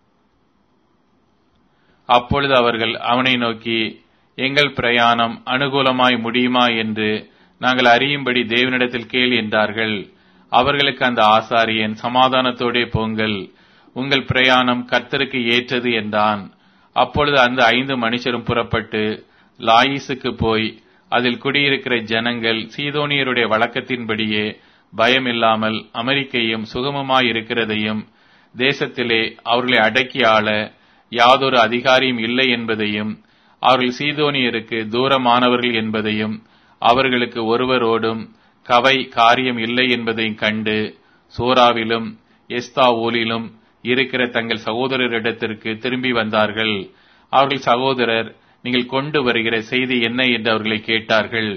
அப்பொழுது அவர்கள் அவனை நோக்கி எங்கள் பிரயாணம் அனுகூலமாய் முடியுமா என்று நாங்கள் அறியும்படி தேவனிடத்தில் கேள் என்றார்கள் அவர்களுக்கு அந்த ஆசாரியன் சமாதானத்தோடே போங்கள் உங்கள் பிரயாணம் கர்த்தருக்கு ஏற்றது என்றான் அப்பொழுது அந்த ஐந்து மனுஷரும் புறப்பட்டு லாயிசுக்கு போய் அதில் குடியிருக்கிற ஜனங்கள் சீதோனியருடைய வழக்கத்தின்படியே பயமில்லாமல் அமெரிக்கையும் சுகமமாயிருக்கிறதையும் தேசத்திலே அவர்களை அடக்கி ஆள யாதொரு அதிகாரியும் இல்லை என்பதையும் அவர்கள் சீதோனியருக்கு தூரமானவர்கள் என்பதையும் அவர்களுக்கு ஒருவரோடும் கவை காரியம் இல்லை என்பதையும் கண்டு சோராவிலும் எஸ்தாவோலிலும் இருக்கிற தங்கள் சகோதரரிடத்திற்கு திரும்பி வந்தார்கள் அவர்கள் சகோதரர் நீங்கள் கொண்டு வருகிற செய்தி என்ன என்று அவர்களை கேட்டார்கள்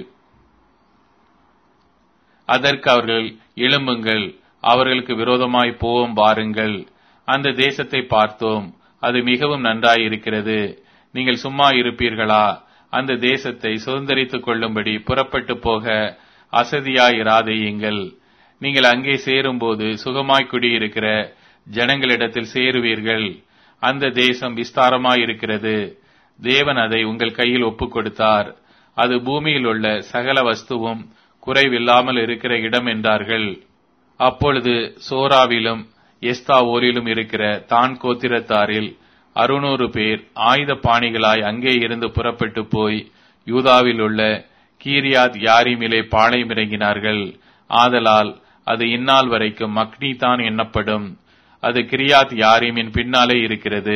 அதற்கு அவர்கள் எழும்புங்கள் அவர்களுக்கு விரோதமாய் போவோம் வாருங்கள் அந்த தேசத்தை பார்த்தோம் அது மிகவும் நன்றாயிருக்கிறது நீங்கள் சும்மா இருப்பீர்களா அந்த தேசத்தை சுதந்திரித்துக் கொள்ளும்படி புறப்பட்டு போக அசதியாயிராதேயுங்கள் நீங்கள் அங்கே சேரும்போது சுகமாய் குடியிருக்கிற ஜனங்களிடத்தில் சேருவீர்கள் அந்த தேசம் விஸ்தாரமாயிருக்கிறது தேவன் அதை உங்கள் கையில் ஒப்புக் கொடுத்தார் அது பூமியில் உள்ள சகல வஸ்துவும் குறைவில்லாமல் இருக்கிற இடம் என்றார்கள் அப்பொழுது சோராவிலும் எஸ்தாவோரிலும் இருக்கிற தான் கோத்திரத்தாரில் அறுநூறு பேர் ஆயுத பாணிகளாய் அங்கே இருந்து புறப்பட்டு போய் யூதாவில் உள்ள கீரியாத் யாரிமிலே பாளையம் இறங்கினார்கள் ஆதலால் அது இந்நாள் வரைக்கும் மக்னி தான் எண்ணப்படும் அது கிரியாத் யாரிமின் பின்னாலே இருக்கிறது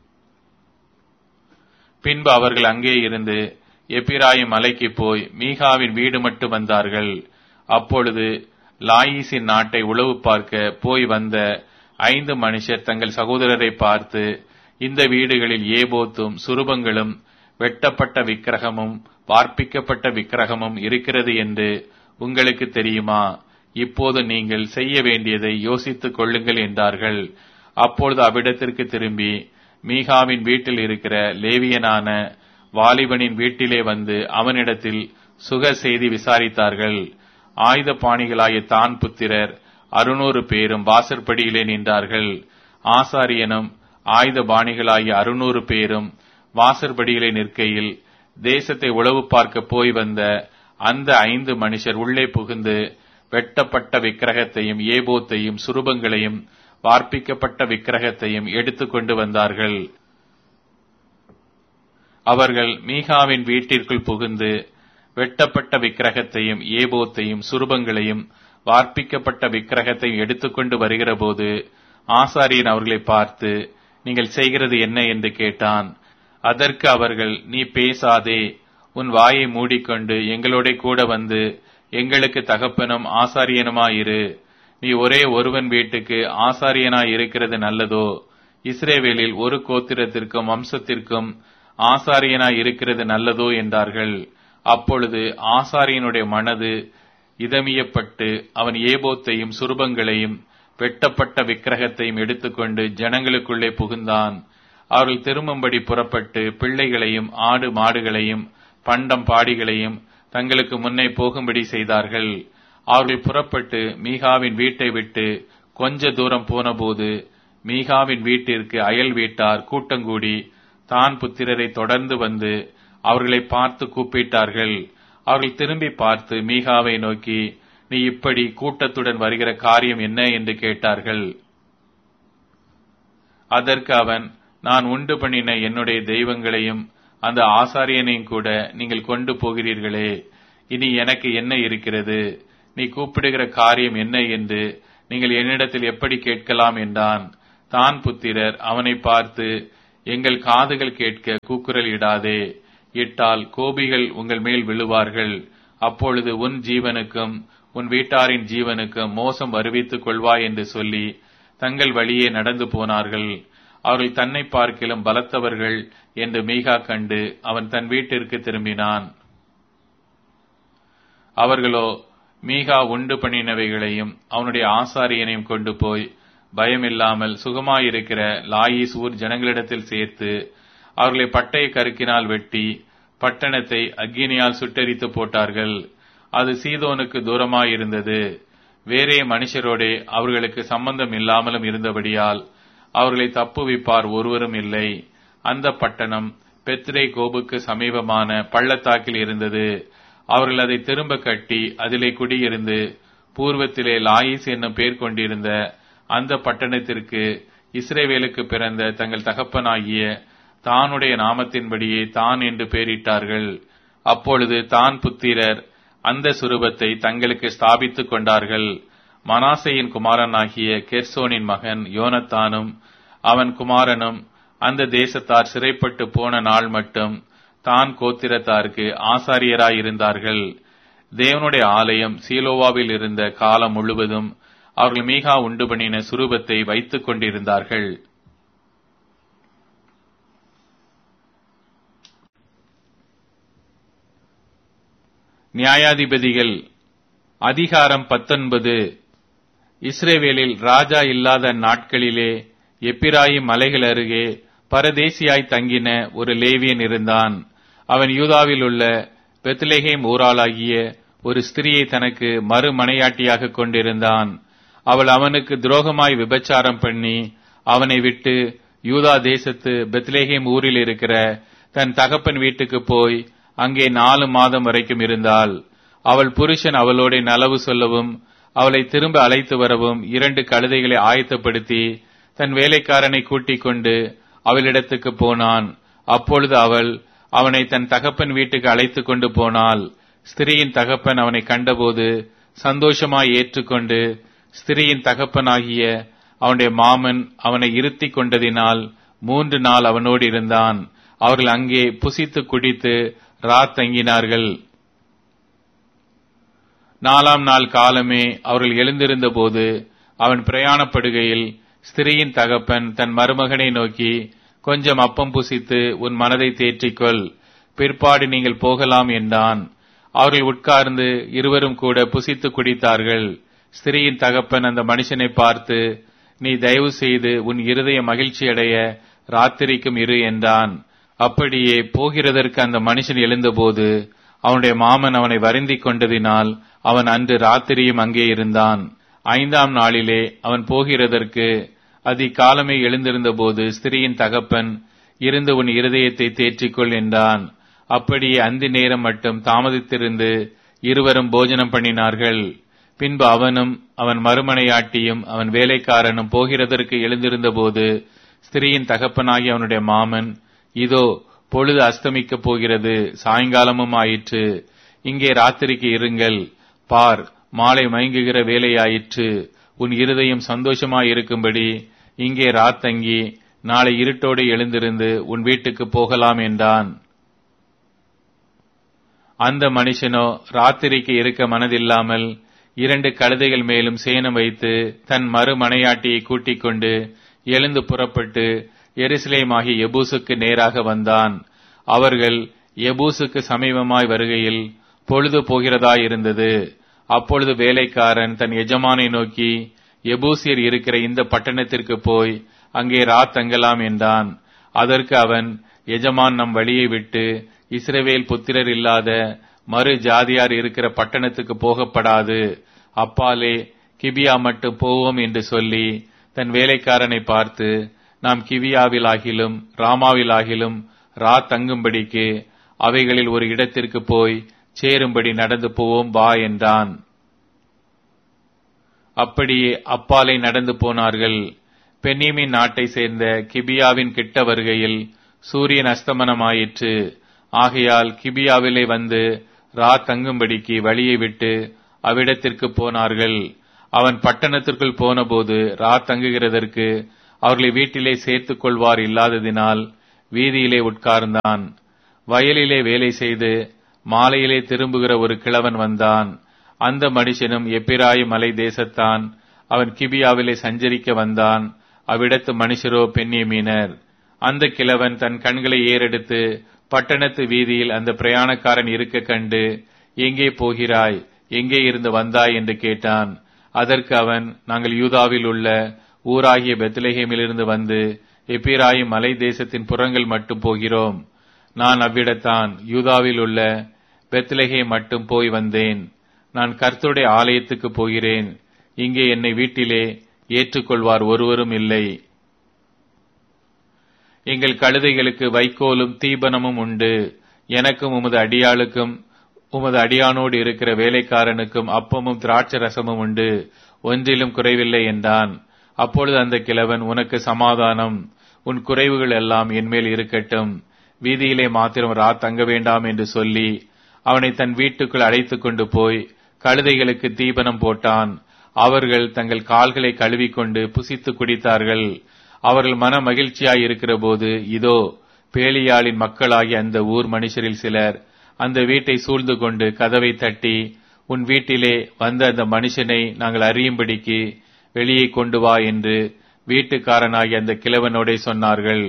பின்பு அவர்கள் அங்கே இருந்து எப்பிராயும் மலைக்கு போய் மீகாவின் வீடு மட்டும் வந்தார்கள் அப்பொழுது லாயிசின் நாட்டை உளவு பார்க்க போய் வந்த ஐந்து மனுஷர் தங்கள் சகோதரரை பார்த்து இந்த வீடுகளில் ஏபோத்தும் சுரூபங்களும் வெட்டப்பட்ட விக்கிரகமும் வார்ப்பிக்கப்பட்ட விக்கிரகமும் இருக்கிறது என்று உங்களுக்கு தெரியுமா இப்போது நீங்கள் செய்ய வேண்டியதை யோசித்துக் கொள்ளுங்கள் என்றார்கள் அப்பொழுது அவ்விடத்திற்கு திரும்பி மீகாவின் வீட்டில் இருக்கிற லேவியனான வாலிபனின் வீட்டிலே வந்து அவனிடத்தில் சுக செய்தி விசாரித்தார்கள் ஆயுத பாணிகளாய தான் புத்திரர் அறுநூறு பேரும் வாசற்படியிலே நின்றார்கள் ஆசாரியனும் ஆயுத பாணிகளாகிய அறுநூறு பேரும் வாசற்படியிலே நிற்கையில் தேசத்தை உளவு பார்க்க போய் வந்த அந்த ஐந்து மனுஷர் உள்ளே புகுந்து வெட்டப்பட்ட விக்கிரகத்தையும் ஏபோத்தையும் சுரூபங்களையும் வார்ப்பிக்கப்பட்ட விக்கிரகத்தையும் எடுத்துக் கொண்டு வந்தார்கள் அவர்கள் மீகாவின் வீட்டிற்குள் புகுந்து வெட்டப்பட்ட விக்கிரகத்தையும் ஏபோத்தையும் சுரூபங்களையும் வார்ப்பிக்கப்பட்ட விக்கிரகத்தையும் எடுத்துக்கொண்டு வருகிறபோது ஆசாரியன் அவர்களை பார்த்து நீங்கள் செய்கிறது என்ன என்று கேட்டான் அதற்கு அவர்கள் நீ பேசாதே உன் வாயை மூடிக்கொண்டு எங்களோட கூட வந்து எங்களுக்கு தகப்பனும் ஆசாரியனுமாயிரு நீ ஒரே ஒருவன் வீட்டுக்கு ஆசாரியனாய் இருக்கிறது நல்லதோ இஸ்ரேவேலில் ஒரு கோத்திரத்திற்கும் வம்சத்திற்கும் ஆசாரியனாய் இருக்கிறது நல்லதோ என்றார்கள் அப்பொழுது ஆசாரியனுடைய மனது இதமியப்பட்டு அவன் ஏபோத்தையும் சுரூபங்களையும் வெட்டப்பட்ட விக்கிரகத்தையும் எடுத்துக்கொண்டு ஜனங்களுக்குள்ளே புகுந்தான் அவர்கள் திரும்பும்படி புறப்பட்டு பிள்ளைகளையும் ஆடு மாடுகளையும் பண்டம் பாடிகளையும் தங்களுக்கு முன்னே போகும்படி செய்தார்கள் அவர்கள் புறப்பட்டு மீகாவின் வீட்டை விட்டு கொஞ்ச தூரம் போனபோது மீகாவின் வீட்டிற்கு அயல் வீட்டார் கூட்டங்கூடி தான் புத்திரரை தொடர்ந்து வந்து அவர்களை பார்த்து கூப்பிட்டார்கள் அவர்கள் திரும்பி பார்த்து மீகாவை நோக்கி நீ இப்படி கூட்டத்துடன் வருகிற காரியம் என்ன என்று கேட்டார்கள் அதற்கு அவன் நான் உண்டு பண்ணின என்னுடைய தெய்வங்களையும் அந்த ஆசாரியனையும் கூட நீங்கள் கொண்டு போகிறீர்களே இனி எனக்கு என்ன இருக்கிறது நீ கூப்பிடுகிற காரியம் என்ன என்று நீங்கள் என்னிடத்தில் எப்படி கேட்கலாம் என்றான் தான் புத்திரர் அவனை பார்த்து எங்கள் காதுகள் கேட்க கூக்குரல் இடாதே இட்டால் கோபிகள் உங்கள் மேல் விழுவார்கள் அப்பொழுது உன் ஜீவனுக்கும் உன் வீட்டாரின் ஜீவனுக்கும் மோசம் வருவித்துக் கொள்வாய் என்று சொல்லி தங்கள் வழியே நடந்து போனார்கள் அவர்கள் தன்னை பார்க்கிலும் பலத்தவர்கள் என்று மீகா கண்டு அவன் தன் வீட்டிற்கு திரும்பினான் அவர்களோ மீகா உண்டு பண்ணினவைகளையும் அவனுடைய ஆசாரியனையும் கொண்டு போய் பயமில்லாமல் சுகமாயிருக்கிற லாயிஸ் ஊர் ஜனங்களிடத்தில் சேர்த்து அவர்களை பட்டய கருக்கினால் வெட்டி பட்டணத்தை அக்கினியால் சுட்டெரித்து போட்டார்கள் அது சீதோனுக்கு தூரமாயிருந்தது வேறே மனுஷரோடே அவர்களுக்கு சம்பந்தம் இல்லாமலும் இருந்தபடியால் அவர்களை தப்புவிப்பார் ஒருவரும் இல்லை அந்த பட்டணம் பெத்ரே கோபுக்கு சமீபமான பள்ளத்தாக்கில் இருந்தது அவர்கள் அதை திரும்ப கட்டி அதிலே குடியிருந்து பூர்வத்திலே லாயிஸ் என்னும் பேர் கொண்டிருந்த அந்த பட்டணத்திற்கு இஸ்ரேவேலுக்கு பிறந்த தங்கள் தகப்பனாகிய தானுடைய நாமத்தின்படியே தான் என்று பெயரிட்டார்கள் அப்பொழுது தான் புத்திரர் அந்த சுரூபத்தை தங்களுக்கு ஸ்தாபித்துக் கொண்டார்கள் மனாசையின் குமாரனாகிய கெர்சோனின் மகன் யோனத்தானும் அவன் குமாரனும் அந்த தேசத்தார் சிறைப்பட்டு போன நாள் மட்டும் தான் கோத்திரத்தாருக்கு ஆசாரியராய் இருந்தார்கள் தேவனுடைய ஆலயம் சீலோவாவில் இருந்த காலம் முழுவதும் அவர்கள் மீகா உண்டு பண்ணின சுரூபத்தை வைத்துக் கொண்டிருந்தார்கள் நியாயாதிபதிகள் அதிகாரம் பத்தொன்பது இஸ்ரேவேலில் ராஜா இல்லாத நாட்களிலே எப்பிராயிம் மலைகள் அருகே பரதேசியாய் தங்கின ஒரு லேவியன் இருந்தான் அவன் யூதாவில் உள்ள பெத்லேஹேம் ஊராளாகிய ஒரு ஸ்திரியை தனக்கு மறுமனையாட்டியாக கொண்டிருந்தான் அவள் அவனுக்கு துரோகமாய் விபச்சாரம் பண்ணி அவனை விட்டு யூதா தேசத்து பெத்லேஹேம் ஊரில் இருக்கிற தன் தகப்பன் வீட்டுக்கு போய் அங்கே நாலு மாதம் வரைக்கும் இருந்தாள் அவள் புருஷன் அவளோட நலவு சொல்லவும் அவளை திரும்ப அழைத்து வரவும் இரண்டு கழுதைகளை ஆயத்தப்படுத்தி தன் வேலைக்காரனை கூட்டிக் கொண்டு அவளிடத்துக்கு போனான் அப்பொழுது அவள் அவனை தன் தகப்பன் வீட்டுக்கு அழைத்து கொண்டு போனாள் ஸ்திரீயின் தகப்பன் அவனை கண்டபோது சந்தோஷமாய் ஏற்றுக்கொண்டு ஸ்திரீயின் தகப்பனாகிய அவனுடைய மாமன் அவனை இருத்தி கொண்டதினால் மூன்று நாள் அவனோடு இருந்தான் அவர்கள் அங்கே புசித்து குடித்து ராத் தங்கினார்கள் நாலாம் நாள் காலமே அவர்கள் எழுந்திருந்த போது அவன் பிரயாணப்படுகையில் ஸ்திரீயின் தகப்பன் தன் மருமகனை நோக்கி கொஞ்சம் அப்பம் புசித்து உன் மனதை தேற்றிக்கொள் பிற்பாடு நீங்கள் போகலாம் என்றான் அவர்கள் உட்கார்ந்து இருவரும் கூட புசித்து குடித்தார்கள் ஸ்திரீயின் தகப்பன் அந்த மனுஷனை பார்த்து நீ தயவு செய்து உன் இருதய மகிழ்ச்சி அடைய ராத்திரிக்கும் இரு என்றான் அப்படியே போகிறதற்கு அந்த மனுஷன் எழுந்தபோது அவனுடைய மாமன் அவனை வருந்திக் கொண்டதினால் அவன் அன்று ராத்திரியும் அங்கே இருந்தான் ஐந்தாம் நாளிலே அவன் போகிறதற்கு அதிகாலமே எழுந்திருந்தபோது ஸ்திரீயின் தகப்பன் இருந்து உன் இருதயத்தை தேற்றிக்கொள் என்றான் அப்படியே அந்தி நேரம் மட்டும் தாமதித்திருந்து இருவரும் போஜனம் பண்ணினார்கள் பின்பு அவனும் அவன் மறுமனையாட்டியும் அவன் வேலைக்காரனும் போகிறதற்கு எழுந்திருந்தபோது ஸ்திரீயின் தகப்பனாகி அவனுடைய மாமன் இதோ பொழுது அஸ்தமிக்கப் போகிறது சாயங்காலமும் ஆயிற்று இங்கே ராத்திரிக்கு இருங்கள் பார் மாலை மயங்குகிற வேலையாயிற்று உன் இருதயம் சந்தோஷமாயிருக்கும்படி இங்கே ராத்தங்கி நாளை இருட்டோடு எழுந்திருந்து உன் வீட்டுக்கு போகலாம் என்றான் அந்த மனுஷனோ ராத்திரிக்கு இருக்க மனதில்லாமல் இரண்டு கழுதைகள் மேலும் சேனம் வைத்து தன் மறுமனையாட்டியை கூட்டிக் கொண்டு எழுந்து புறப்பட்டு எருசலேமாகி எபூசுக்கு நேராக வந்தான் அவர்கள் எபூசுக்கு சமீபமாய் வருகையில் பொழுது போகிறதாயிருந்தது அப்பொழுது வேலைக்காரன் தன் எஜமானை நோக்கி எபூசியர் இருக்கிற இந்த பட்டணத்திற்கு போய் அங்கே ராத் தங்கலாம் என்றான் அதற்கு அவன் எஜமான் நம் வழியை விட்டு இஸ்ரவேல் புத்திரர் இல்லாத மறு ஜாதியார் இருக்கிற பட்டணத்துக்கு போகப்படாது அப்பாலே கிபியா மட்டும் போவோம் என்று சொல்லி தன் வேலைக்காரனை பார்த்து நாம் கிவியாவிலாகிலும் ராமாவிலாகிலும் ரா தங்கும்படிக்கு அவைகளில் ஒரு இடத்திற்கு போய் சேரும்படி நடந்து போவோம் வா என்றான் அப்படியே அப்பாலை நடந்து போனார்கள் பென்னியமின் நாட்டை சேர்ந்த கிபியாவின் கிட்ட வருகையில் சூரியன் அஸ்தமனமாயிற்று ஆகையால் கிபியாவிலே வந்து ரா தங்கும்படிக்கு வழியை விட்டு அவ்விடத்திற்கு போனார்கள் அவன் பட்டணத்திற்குள் போனபோது ரா தங்குகிறதற்கு அவர்களை வீட்டிலே சேர்த்துக் கொள்வார் இல்லாததினால் வீதியிலே உட்கார்ந்தான் வயலிலே வேலை செய்து மாலையிலே திரும்புகிற ஒரு கிழவன் வந்தான் அந்த மனுஷனும் எப்பிராயி மலை தேசத்தான் அவன் கிபியாவிலே சஞ்சரிக்க வந்தான் அவ்விடத்து மனுஷரோ பெண்ணியமீனர் அந்த கிழவன் தன் கண்களை ஏறெடுத்து பட்டணத்து வீதியில் அந்த பிரயாணக்காரன் இருக்க கண்டு எங்கே போகிறாய் எங்கே இருந்து வந்தாய் என்று கேட்டான் அதற்கு அவன் நாங்கள் யூதாவில் உள்ள ஊராகிய பெத்லஹேமிலிருந்து வந்து எப்பிராயும் மலை தேசத்தின் புறங்கள் மட்டும் போகிறோம் நான் அவ்விடத்தான் யூதாவில் உள்ள பெத்லஹே மட்டும் போய் வந்தேன் நான் கர்த்தருடைய ஆலயத்துக்கு போகிறேன் இங்கே என்னை வீட்டிலே ஏற்றுக்கொள்வார் ஒருவரும் இல்லை எங்கள் கழுதைகளுக்கு வைக்கோலும் தீபனமும் உண்டு எனக்கும் உமது அடியாளுக்கும் உமது அடியானோடு இருக்கிற வேலைக்காரனுக்கும் அப்பமும் திராட்சை ரசமும் உண்டு ஒன்றிலும் குறைவில்லை என்றான் அப்பொழுது அந்த கிழவன் உனக்கு சமாதானம் உன் குறைவுகள் எல்லாம் என்மேல் இருக்கட்டும் வீதியிலே மாத்திரம் ரா தங்க வேண்டாம் என்று சொல்லி அவனை தன் வீட்டுக்குள் அழைத்துக் கொண்டு போய் கழுதைகளுக்கு தீபனம் போட்டான் அவர்கள் தங்கள் கால்களை கழுவிக்கொண்டு புசித்து குடித்தார்கள் அவர்கள் மன மகிழ்ச்சியாய் இருக்கிற போது இதோ பேலியாளின் மக்களாகிய அந்த ஊர் மனுஷரில் சிலர் அந்த வீட்டை சூழ்ந்து கொண்டு கதவை தட்டி உன் வீட்டிலே வந்த அந்த மனுஷனை நாங்கள் அறியும்படிக்கு வெளியே கொண்டு வா என்று வீட்டுக்காரனாகிய அந்த கிழவனோடே சொன்னார்கள்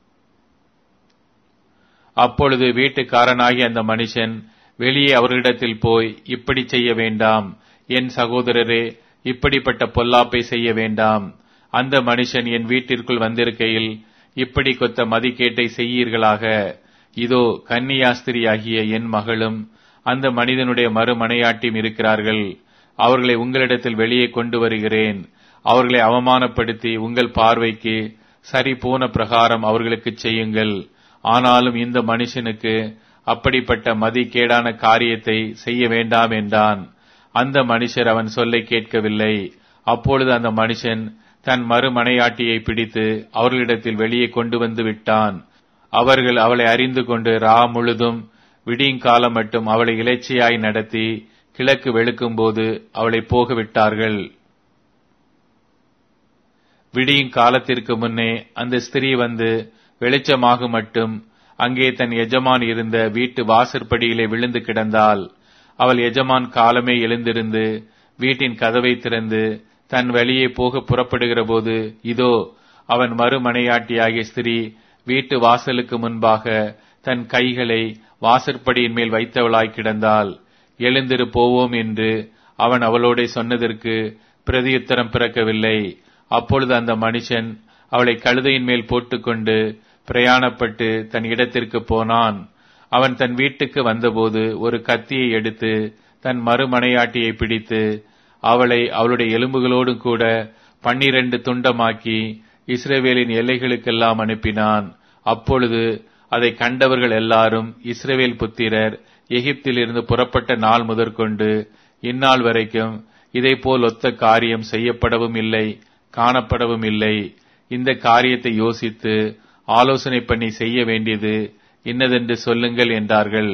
அப்பொழுது வீட்டுக்காரனாகிய அந்த மனுஷன் வெளியே அவர்களிடத்தில் போய் இப்படி செய்ய வேண்டாம் என் சகோதரரே இப்படிப்பட்ட பொல்லாப்பை செய்ய வேண்டாம் அந்த மனுஷன் என் வீட்டிற்குள் வந்திருக்கையில் இப்படி கொத்த மதிக்கேட்டை செய்யீர்களாக இதோ கன்னியாஸ்திரியாகிய என் மகளும் அந்த மனிதனுடைய மறுமனையாட்டியும் இருக்கிறார்கள் அவர்களை உங்களிடத்தில் வெளியே கொண்டு வருகிறேன் அவர்களை அவமானப்படுத்தி உங்கள் பார்வைக்கு சரி போன பிரகாரம் அவர்களுக்கு செய்யுங்கள் ஆனாலும் இந்த மனுஷனுக்கு அப்படிப்பட்ட மதிக்கேடான காரியத்தை செய்ய வேண்டாம் என்றான் அந்த மனுஷர் அவன் சொல்லை கேட்கவில்லை அப்பொழுது அந்த மனுஷன் தன் மறுமனையாட்டியை பிடித்து அவர்களிடத்தில் வெளியே கொண்டு வந்து விட்டான் அவர்கள் அவளை அறிந்து கொண்டு ரா முழுதும் விடியுங்காலம் மட்டும் அவளை இலைச்சியாய் நடத்தி கிழக்கு வெளுக்கும்போது அவளை போக விட்டார்கள் விடியும் காலத்திற்கு முன்னே அந்த ஸ்திரீ வந்து வெளிச்சமாக மட்டும் அங்கே தன் எஜமான் இருந்த வீட்டு வாசற்படியிலே விழுந்து கிடந்தாள் அவள் எஜமான் காலமே எழுந்திருந்து வீட்டின் கதவை திறந்து தன் வெளியே போக புறப்படுகிற போது இதோ அவன் மறுமனையாட்டியாகிய ஸ்திரீ வீட்டு வாசலுக்கு முன்பாக தன் கைகளை வாசற்படியின் மேல் வைத்தவளாய் கிடந்தாள் எழுந்திரு போவோம் என்று அவன் அவளோட சொன்னதற்கு பிரதியுத்தரம் பிறக்கவில்லை அப்பொழுது அந்த மனுஷன் அவளை கழுதையின் மேல் போட்டுக்கொண்டு பிரயாணப்பட்டு தன் இடத்திற்கு போனான் அவன் தன் வீட்டுக்கு வந்தபோது ஒரு கத்தியை எடுத்து தன் மறுமனையாட்டியை பிடித்து அவளை அவளுடைய எலும்புகளோடு கூட பன்னிரண்டு துண்டமாக்கி இஸ்ரேவேலின் எல்லைகளுக்கெல்லாம் அனுப்பினான் அப்பொழுது அதை கண்டவர்கள் எல்லாரும் இஸ்ரேவேல் புத்திரர் எகிப்திலிருந்து புறப்பட்ட நாள் முதற்கொண்டு இந்நாள் வரைக்கும் போல் ஒத்த காரியம் செய்யப்படவும் இல்லை காணப்படவும் இல்லை இந்த காரியத்தை யோசித்து ஆலோசனை பண்ணி செய்ய வேண்டியது இன்னதென்று சொல்லுங்கள் என்றார்கள்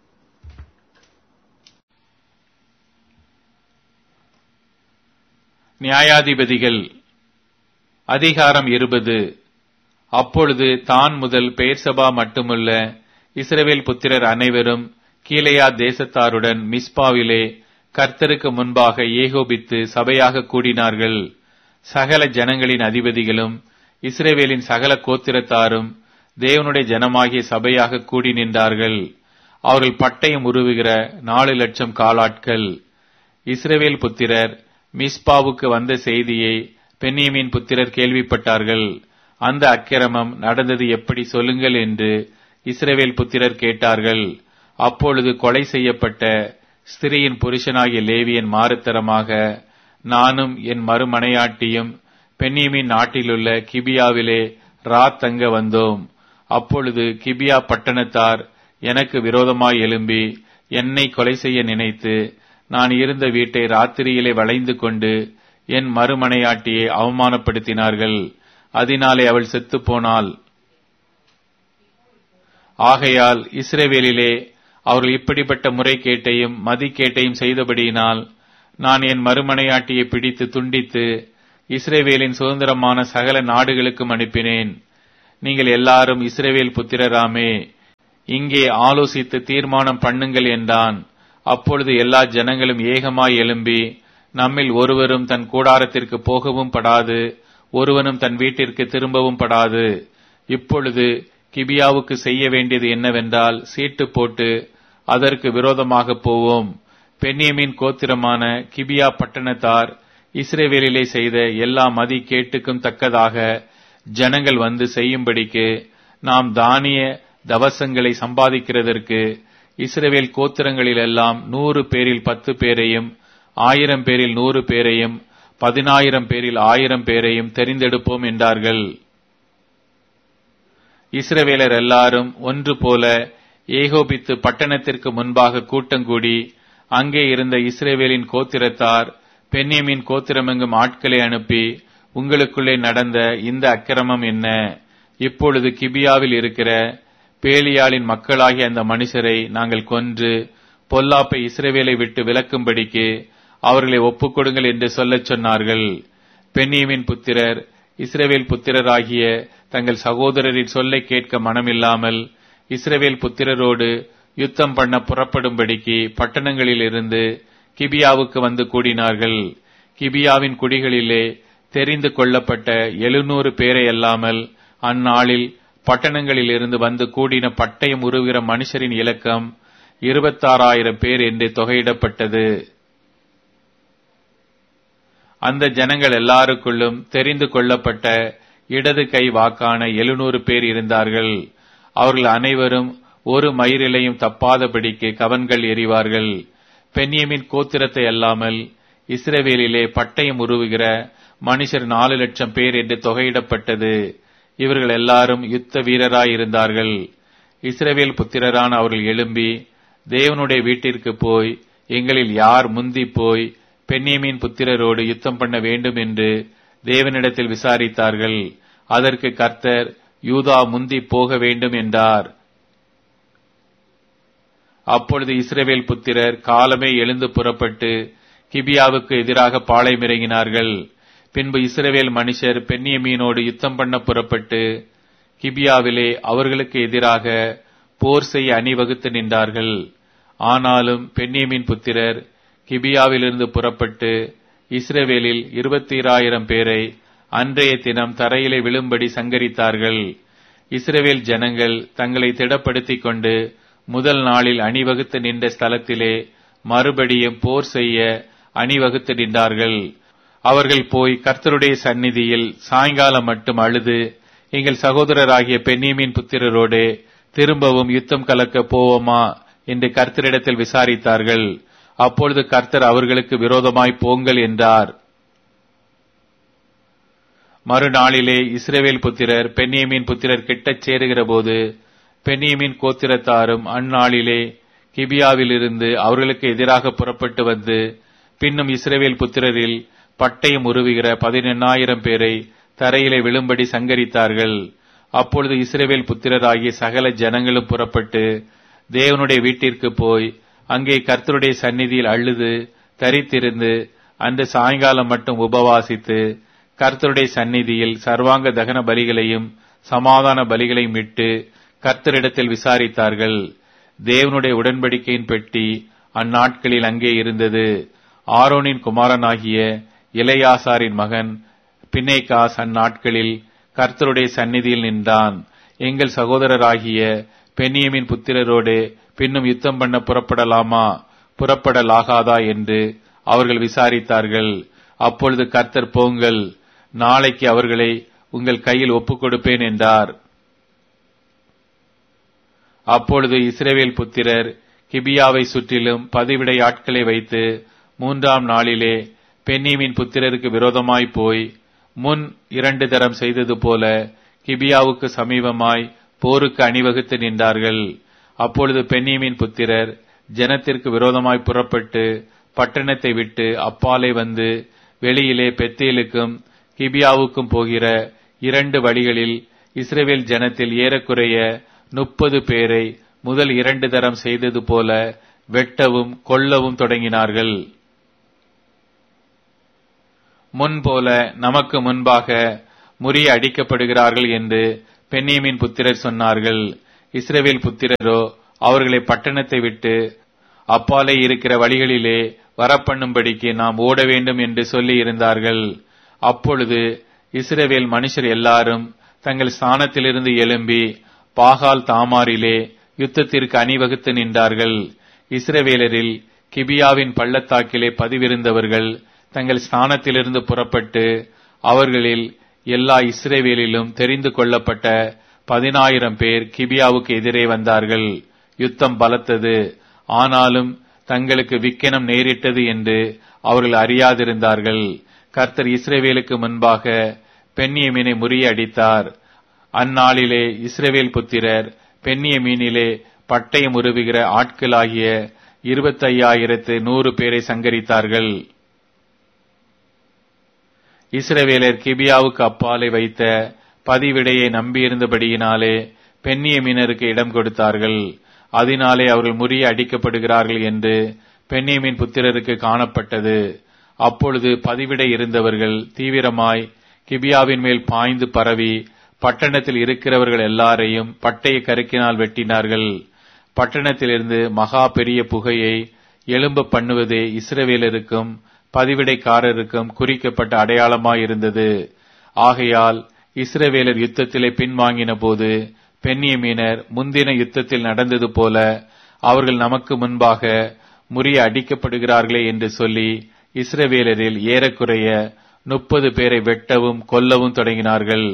நியாயாதிபதிகள் அதிகாரம் இருபது அப்பொழுது தான் முதல் பெயர்சபா மட்டுமல்ல இஸ்ரவேல் புத்திரர் அனைவரும் கீழையா தேசத்தாருடன் மிஸ்பாவிலே கர்த்தருக்கு முன்பாக ஏகோபித்து சபையாக கூடினார்கள் சகல ஜனங்களின் அதிபதிகளும் இஸ்ரேவேலின் சகல கோத்திரத்தாரும் தேவனுடைய ஜனமாகிய சபையாக கூடி நின்றார்கள் அவர்கள் பட்டயம் உருவுகிற நாலு லட்சம் காலாட்கள் இஸ்ரேவேல் புத்திரர் மிஸ்பாவுக்கு வந்த செய்தியை பென்னியமின் புத்திரர் கேள்விப்பட்டார்கள் அந்த அக்கிரமம் நடந்தது எப்படி சொல்லுங்கள் என்று இஸ்ரேவேல் புத்திரர் கேட்டார்கள் அப்பொழுது கொலை செய்யப்பட்ட ஸ்திரியின் புருஷனாகிய லேவியன் மாறுத்தரமாக நானும் என் மறுமனையாட்டியும் பென்னியமின் நாட்டிலுள்ள கிபியாவிலே ராத் தங்க வந்தோம் அப்பொழுது கிபியா பட்டணத்தார் எனக்கு விரோதமாய் எழும்பி என்னை கொலை செய்ய நினைத்து நான் இருந்த வீட்டை ராத்திரியிலே வளைந்து கொண்டு என் மறுமனையாட்டியை அவமானப்படுத்தினார்கள் அதனாலே அவள் செத்துப்போனாள் ஆகையால் இஸ்ரேவேலிலே அவர்கள் இப்படிப்பட்ட முறைகேட்டையும் மதிக்கேட்டையும் செய்தபடியினால் நான் என் மறுமனையாட்டியை பிடித்து துண்டித்து இஸ்ரேவேலின் சுதந்திரமான சகல நாடுகளுக்கும் அனுப்பினேன் நீங்கள் எல்லாரும் இஸ்ரேவேல் புத்திரராமே இங்கே ஆலோசித்து தீர்மானம் பண்ணுங்கள் என்றான் அப்பொழுது எல்லா ஜனங்களும் ஏகமாய் எழும்பி நம்மில் ஒருவரும் தன் கூடாரத்திற்கு போகவும் படாது ஒருவனும் தன் வீட்டிற்கு திரும்பவும் படாது இப்பொழுது கிபியாவுக்கு செய்ய வேண்டியது என்னவென்றால் சீட்டு போட்டு அதற்கு விரோதமாக போவோம் பென்னியமின் கோத்திரமான கிபியா பட்டணத்தார் இஸ்ரேவேலிலே செய்த எல்லா மதி கேட்டுக்கும் தக்கதாக ஜனங்கள் வந்து செய்யும்படிக்கு நாம் தானிய தவசங்களை சம்பாதிக்கிறதற்கு இஸ்ரேவேல் கோத்திரங்களிலெல்லாம் நூறு பேரில் பத்து பேரையும் ஆயிரம் பேரில் நூறு பேரையும் பதினாயிரம் பேரில் ஆயிரம் பேரையும் தெரிந்தெடுப்போம் என்றார்கள் இஸ்ரவேலர் எல்லாரும் ஒன்று போல ஏகோபித்து பட்டணத்திற்கு முன்பாக கூட்டங்கூடி அங்கே இருந்த இஸ்ரேவேலின் கோத்திரத்தார் பென்னியமின் கோத்திரமெங்கும் ஆட்களை அனுப்பி உங்களுக்குள்ளே நடந்த இந்த அக்கிரமம் என்ன இப்பொழுது கிபியாவில் இருக்கிற பேலியாளின் மக்களாகிய அந்த மனுஷரை நாங்கள் கொன்று பொல்லாப்பை இஸ்ரேவேலை விட்டு விலக்கும்படிக்கு அவர்களை ஒப்புக்கொடுங்கள் என்று சொல்லச் சொன்னார்கள் பென்னியமின் புத்திரர் இஸ்ரேவேல் புத்திரராகிய தங்கள் சகோதரரின் சொல்லை கேட்க மனமில்லாமல் இஸ்ரேவேல் புத்திரரோடு யுத்தம் பண்ண புறப்படும்படிக்கு பட்டணங்களில் இருந்து கிபியாவுக்கு வந்து கூடினார்கள் கிபியாவின் குடிகளிலே தெரிந்து கொள்ளப்பட்ட எழுநூறு பேரை அல்லாமல் அந்நாளில் பட்டணங்களில் இருந்து வந்து கூடின பட்டயம் உருவுகிற மனுஷரின் இலக்கம் இருபத்தாறாயிரம் பேர் என்று தொகையிடப்பட்டது அந்த ஜனங்கள் எல்லாருக்குள்ளும் தெரிந்து கொள்ளப்பட்ட இடது கை வாக்கான எழுநூறு பேர் இருந்தார்கள் அவர்கள் அனைவரும் ஒரு மயிரிலையும் தப்பாதபடிக்கு கவன்கள் எறிவார்கள் பென்யமின் கோத்திரத்தை அல்லாமல் இஸ்ரவேலிலே பட்டயம் உருவுகிற மனுஷர் நாலு லட்சம் பேர் என்று தொகையிடப்பட்டது இவர்கள் எல்லாரும் யுத்த வீரராயிருந்தார்கள் இஸ்ரவேல் புத்திரரான அவர்கள் எழும்பி தேவனுடைய வீட்டிற்கு போய் எங்களில் யார் முந்தி போய் பென்னியமின் புத்திரரோடு யுத்தம் பண்ண வேண்டும் என்று தேவனிடத்தில் விசாரித்தார்கள் அதற்கு கர்த்தர் யூதா முந்தி போக வேண்டும் என்றார் அப்பொழுது இஸ்ரவேல் புத்திரர் காலமே எழுந்து புறப்பட்டு கிபியாவுக்கு எதிராக பாளையமிறங்கினார்கள் பின்பு இஸ்ரவேல் மனுஷர் பென்னியமீனோடு யுத்தம் பண்ண புறப்பட்டு கிபியாவிலே அவர்களுக்கு எதிராக போர் செய்ய அணிவகுத்து நின்றார்கள் ஆனாலும் பென்னியமின் புத்திரர் கிபியாவிலிருந்து புறப்பட்டு இஸ்ரவேலில் இருபத்தீராயிரம் பேரை அன்றைய தினம் தரையிலே விழும்படி சங்கரித்தார்கள் இஸ்ரவேல் ஜனங்கள் தங்களை திடப்படுத்திக் கொண்டு முதல் நாளில் அணிவகுத்து நின்ற ஸ்தலத்திலே மறுபடியும் போர் செய்ய அணிவகுத்து நின்றார்கள் அவர்கள் போய் கர்த்தருடைய சந்நிதியில் சாயங்காலம் மட்டும் அழுது எங்கள் சகோதரராகிய பென்னியமின் புத்திரரோடு திரும்பவும் யுத்தம் கலக்க போவோமா என்று கர்த்தரிடத்தில் விசாரித்தார்கள் அப்பொழுது கர்த்தர் அவர்களுக்கு விரோதமாய் போங்கள் என்றார் மறுநாளிலே இஸ்ரேவேல் புத்திரர் பென்னியமின் புத்திரர் கிட்டச் சேருகிற போது பென்னியமின் கோத்திரத்தாரும் அந்நாளிலே கிபியாவிலிருந்து அவர்களுக்கு எதிராக புறப்பட்டு வந்து பின்னும் இஸ்ரேவேல் புத்திரரில் பட்டயம் உருவுகிற பதினெண்ணாயிரம் பேரை தரையிலே விழும்படி சங்கரித்தார்கள் அப்பொழுது இஸ்ரேவேல் புத்திரராகிய சகல ஜனங்களும் புறப்பட்டு தேவனுடைய வீட்டிற்கு போய் அங்கே கர்த்தருடைய சந்நிதியில் அழுது தரித்திருந்து அன்று சாயங்காலம் மட்டும் உபவாசித்து கர்த்தருடைய சந்நிதியில் சர்வாங்க தகன பலிகளையும் சமாதான பலிகளையும் விட்டு கர்த்தரிடத்தில் விசாரித்தார்கள் தேவனுடைய உடன்படிக்கையின் பெட்டி அந்நாட்களில் அங்கே இருந்தது ஆரோனின் குமாரனாகிய இளையாசாரின் மகன் பின்னேகாஸ் அந்நாட்களில் கர்த்தருடைய சந்நிதியில் நின்றான் எங்கள் சகோதரராகிய பென்னியமின் புத்திரரோடு பின்னும் யுத்தம் பண்ண புறப்படலாமா புறப்படலாகாதா என்று அவர்கள் விசாரித்தார்கள் அப்பொழுது கர்த்தர் போங்கள் நாளைக்கு அவர்களை உங்கள் கையில் ஒப்புக் கொடுப்பேன் என்றார் அப்பொழுது இஸ்ரேவேல் புத்திரர் கிபியாவை சுற்றிலும் பதிவிடை ஆட்களை வைத்து மூன்றாம் நாளிலே பென்னியமின் புத்திரருக்கு விரோதமாய் போய் முன் இரண்டு தரம் செய்தது போல கிபியாவுக்கு சமீபமாய் போருக்கு அணிவகுத்து நின்றார்கள் அப்பொழுது பென்னியமின் புத்திரர் ஜனத்திற்கு விரோதமாய் புறப்பட்டு பட்டணத்தை விட்டு அப்பாலே வந்து வெளியிலே பெத்தேலுக்கும் கிபியாவுக்கும் போகிற இரண்டு வழிகளில் இஸ்ரேவேல் ஜனத்தில் ஏறக்குறைய முப்பது பேரை முதல் இரண்டு தரம் செய்தது போல வெட்டவும் கொல்லவும் தொடங்கினார்கள் முன்போல நமக்கு முன்பாக முறிய அடிக்கப்படுகிறார்கள் என்று பென்னியமின் புத்திரர் சொன்னார்கள் இஸ்ரவேல் புத்திரரோ அவர்களை பட்டணத்தை விட்டு அப்பாலே இருக்கிற வழிகளிலே வரப்பண்ணும்படிக்கு நாம் ஓட வேண்டும் என்று சொல்லி இருந்தார்கள் அப்பொழுது இஸ்ரவேல் மனுஷர் எல்லாரும் தங்கள் ஸ்தானத்திலிருந்து எழும்பி பாகால் தாமாரிலே யுத்தத்திற்கு அணிவகுத்து நின்றார்கள் இஸ்ரவேலரில் கிபியாவின் பள்ளத்தாக்கிலே பதிவிருந்தவர்கள் தங்கள் ஸ்தானத்திலிருந்து புறப்பட்டு அவர்களில் எல்லா இஸ்ரேவேலிலும் தெரிந்து கொள்ளப்பட்ட பதினாயிரம் பேர் கிபியாவுக்கு எதிரே வந்தார்கள் யுத்தம் பலத்தது ஆனாலும் தங்களுக்கு விக்கனம் நேரிட்டது என்று அவர்கள் அறியாதிருந்தார்கள் கர்த்தர் இஸ்ரேவேலுக்கு முன்பாக பெண்ணியமீனை முறியடித்தார் அந்நாளிலே இஸ்ரேவேல் புத்திரர் பெண்ணியமீனிலே பட்டயம் உருவுகிற ஆட்களாகிய இருபத்தையாயிரத்து நூறு பேரை சங்கரித்தார்கள் இஸ்ரவேலர் கிபியாவுக்கு அப்பாலே வைத்த பதிவிடையை நம்பியிருந்தபடியினாலே பெண்ணிய மீனருக்கு இடம் கொடுத்தார்கள் அதனாலே அவர்கள் முறிய அடிக்கப்படுகிறார்கள் என்று பெண்ணியமின் புத்திரருக்கு காணப்பட்டது அப்பொழுது பதிவிடை இருந்தவர்கள் தீவிரமாய் கிபியாவின் மேல் பாய்ந்து பரவி பட்டணத்தில் இருக்கிறவர்கள் எல்லாரையும் பட்டய கருக்கினால் வெட்டினார்கள் பட்டணத்திலிருந்து மகா பெரிய புகையை எழும்ப பண்ணுவதே இஸ்ரவேலருக்கும் பதிவிடைக்காரருக்கும் குறிக்கப்பட்ட அடையாளமாயிருந்தது ஆகையால் இஸ்ரவேலர் யுத்தத்திலே பின்வாங்கின போது பெண்ணியமீனர் முந்தின யுத்தத்தில் நடந்தது போல அவர்கள் நமக்கு முன்பாக முறிய அடிக்கப்படுகிறார்களே என்று சொல்லி இஸ்ரவேலரில் ஏறக்குறைய முப்பது பேரை வெட்டவும் கொல்லவும் தொடங்கினார்கள்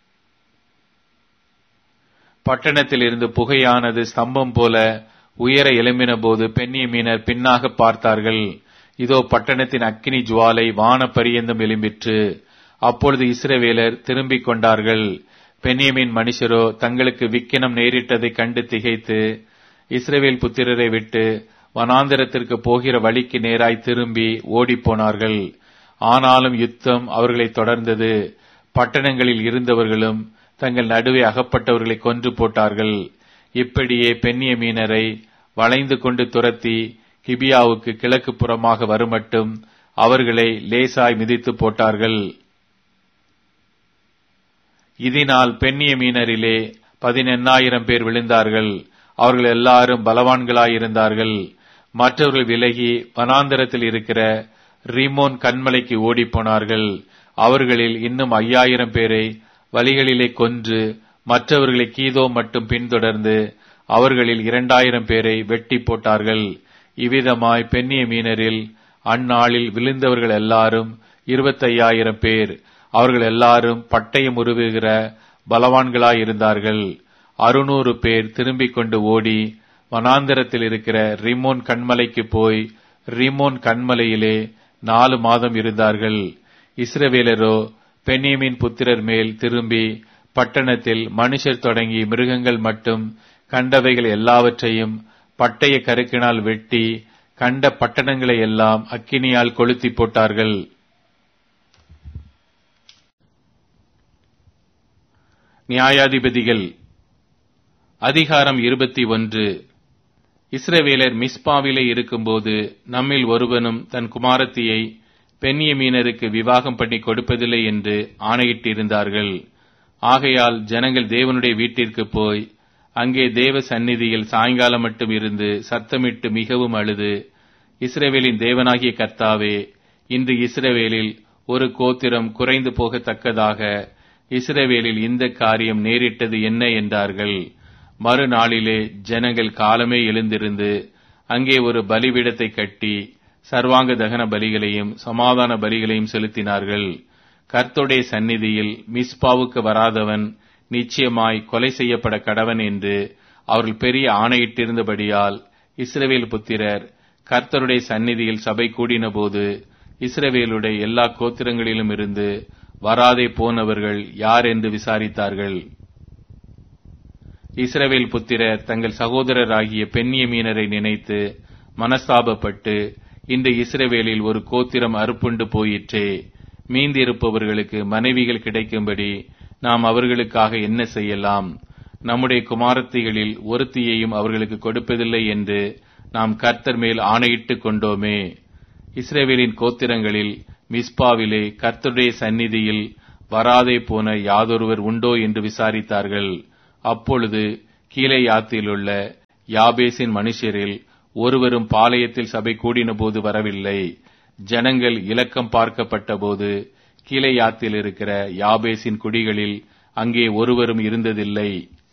பட்டணத்தில் இருந்து புகையானது ஸ்தம்பம் போல உயர எழும்பின போது பெண்ணியமீனர் பின்னாக பார்த்தார்கள் இதோ பட்டணத்தின் அக்கினி ஜுவாலை வான பரியந்தம் எழும்பிற்று அப்பொழுது இஸ்ரவேலர் திரும்பிக் கொண்டார்கள் பெண்ணியமின் மனுஷரோ தங்களுக்கு விக்கினம் நேரிட்டதை கண்டு திகைத்து இஸ்ரவேல் புத்திரரை விட்டு வனாந்தரத்திற்கு போகிற வழிக்கு நேராய் திரும்பி ஓடிப்போனார்கள் ஆனாலும் யுத்தம் அவர்களை தொடர்ந்தது பட்டணங்களில் இருந்தவர்களும் தங்கள் நடுவே அகப்பட்டவர்களை கொன்று போட்டார்கள் இப்படியே பெண்ணிய மீனரை வளைந்து கொண்டு துரத்தி கிபியாவுக்கு கிழக்கு புறமாக வருமட்டும் அவர்களை லேசாய் மிதித்து போட்டார்கள் இதனால் பெண்ணிய மீனரிலே பதினெண்ணாயிரம் பேர் விழுந்தார்கள் அவர்கள் எல்லாரும் பலவான்களாயிருந்தார்கள் மற்றவர்கள் விலகி வனாந்தரத்தில் இருக்கிற ரிமோன் கண்மலைக்கு ஓடிப்போனார்கள் அவர்களில் இன்னும் ஐயாயிரம் பேரை வழிகளிலே கொன்று மற்றவர்களை கீதோ மட்டும் பின்தொடர்ந்து அவர்களில் இரண்டாயிரம் பேரை வெட்டி போட்டார்கள் இவ்விதமாய் பெண்ணிய மீனரில் அந்நாளில் விழுந்தவர்கள் எல்லாரும் இருபத்தையாயிரம் பேர் அவர்கள் எல்லாரும் பட்டயம் உருவுகிற பலவான்களாயிருந்தார்கள் அறுநூறு பேர் திரும்பிக் கொண்டு ஓடி வனாந்தரத்தில் இருக்கிற ரிமோன் கண்மலைக்கு போய் ரிமோன் கண்மலையிலே நாலு மாதம் இருந்தார்கள் இஸ்ரவேலரோ பெண்ணியமின் புத்திரர் மேல் திரும்பி பட்டணத்தில் மனுஷர் தொடங்கி மிருகங்கள் மட்டும் கண்டவைகள் எல்லாவற்றையும் பட்டய கருக்கினால் வெட்டி கண்ட பட்டணங்களை எல்லாம் அக்கினியால் கொளுத்தி போட்டார்கள் நியாயாதிபதிகள் அதிகாரம் இருபத்தி ஒன்று இஸ்ரவேலர் மிஸ்பாவிலே இருக்கும்போது நம்மில் ஒருவனும் தன் குமாரத்தியை பெண்ணியமீனருக்கு விவாகம் பண்ணி கொடுப்பதில்லை என்று ஆணையிட்டிருந்தார்கள் ஆகையால் ஜனங்கள் தேவனுடைய வீட்டிற்கு போய் அங்கே தேவ சந்நிதியில் சாயங்காலம் மட்டும் இருந்து சத்தமிட்டு மிகவும் அழுது இஸ்ரவேலின் தேவனாகிய கர்த்தாவே இன்று இஸ்ரவேலில் ஒரு கோத்திரம் குறைந்து போகத்தக்கதாக இஸ்ரவேலில் இந்த காரியம் நேரிட்டது என்ன என்றார்கள் மறுநாளிலே ஜனங்கள் காலமே எழுந்திருந்து அங்கே ஒரு பலிபீடத்தை கட்டி சர்வாங்க தகன பலிகளையும் சமாதான பலிகளையும் செலுத்தினார்கள் கர்த்தருடைய சந்நிதியில் மிஸ்பாவுக்கு வராதவன் நிச்சயமாய் கொலை செய்யப்பட கடவன் என்று அவர்கள் பெரிய ஆணையிட்டிருந்தபடியால் இஸ்ரவேல் புத்திரர் கர்த்தருடைய சந்நிதியில் சபை கூடினபோது இஸ்ரவேலுடைய எல்லா கோத்திரங்களிலும் இருந்து வராதே போனவர்கள் யார் என்று விசாரித்தார்கள் இஸ்ரவேல் புத்திரர் தங்கள் சகோதரராகிய பெண்ணிய மீனரை நினைத்து மனஸ்தாபப்பட்டு இந்த இஸ்ரவேலில் ஒரு கோத்திரம் அறுப்புண்டு போயிற்றே மீந்திருப்பவர்களுக்கு மனைவிகள் கிடைக்கும்படி நாம் அவர்களுக்காக என்ன செய்யலாம் நம்முடைய குமாரத்திகளில் ஒருத்தியையும் அவர்களுக்கு கொடுப்பதில்லை என்று நாம் கர்த்தர் மேல் ஆணையிட்டுக் கொண்டோமே இஸ்ரேவேலின் கோத்திரங்களில் மிஸ்பாவிலே கர்த்தருடைய சந்நிதியில் வராதே போன யாதொருவர் உண்டோ என்று விசாரித்தார்கள் அப்பொழுது கீலேயாத்திலுள்ள யாபேசின் மனுஷரில் ஒருவரும் பாளையத்தில் சபை கூடினபோது வரவில்லை ஜனங்கள் இலக்கம் பார்க்கப்பட்டபோது கீலேயாத்தில் இருக்கிற யாபேசின் குடிகளில் அங்கே ஒருவரும் இருந்ததில்லை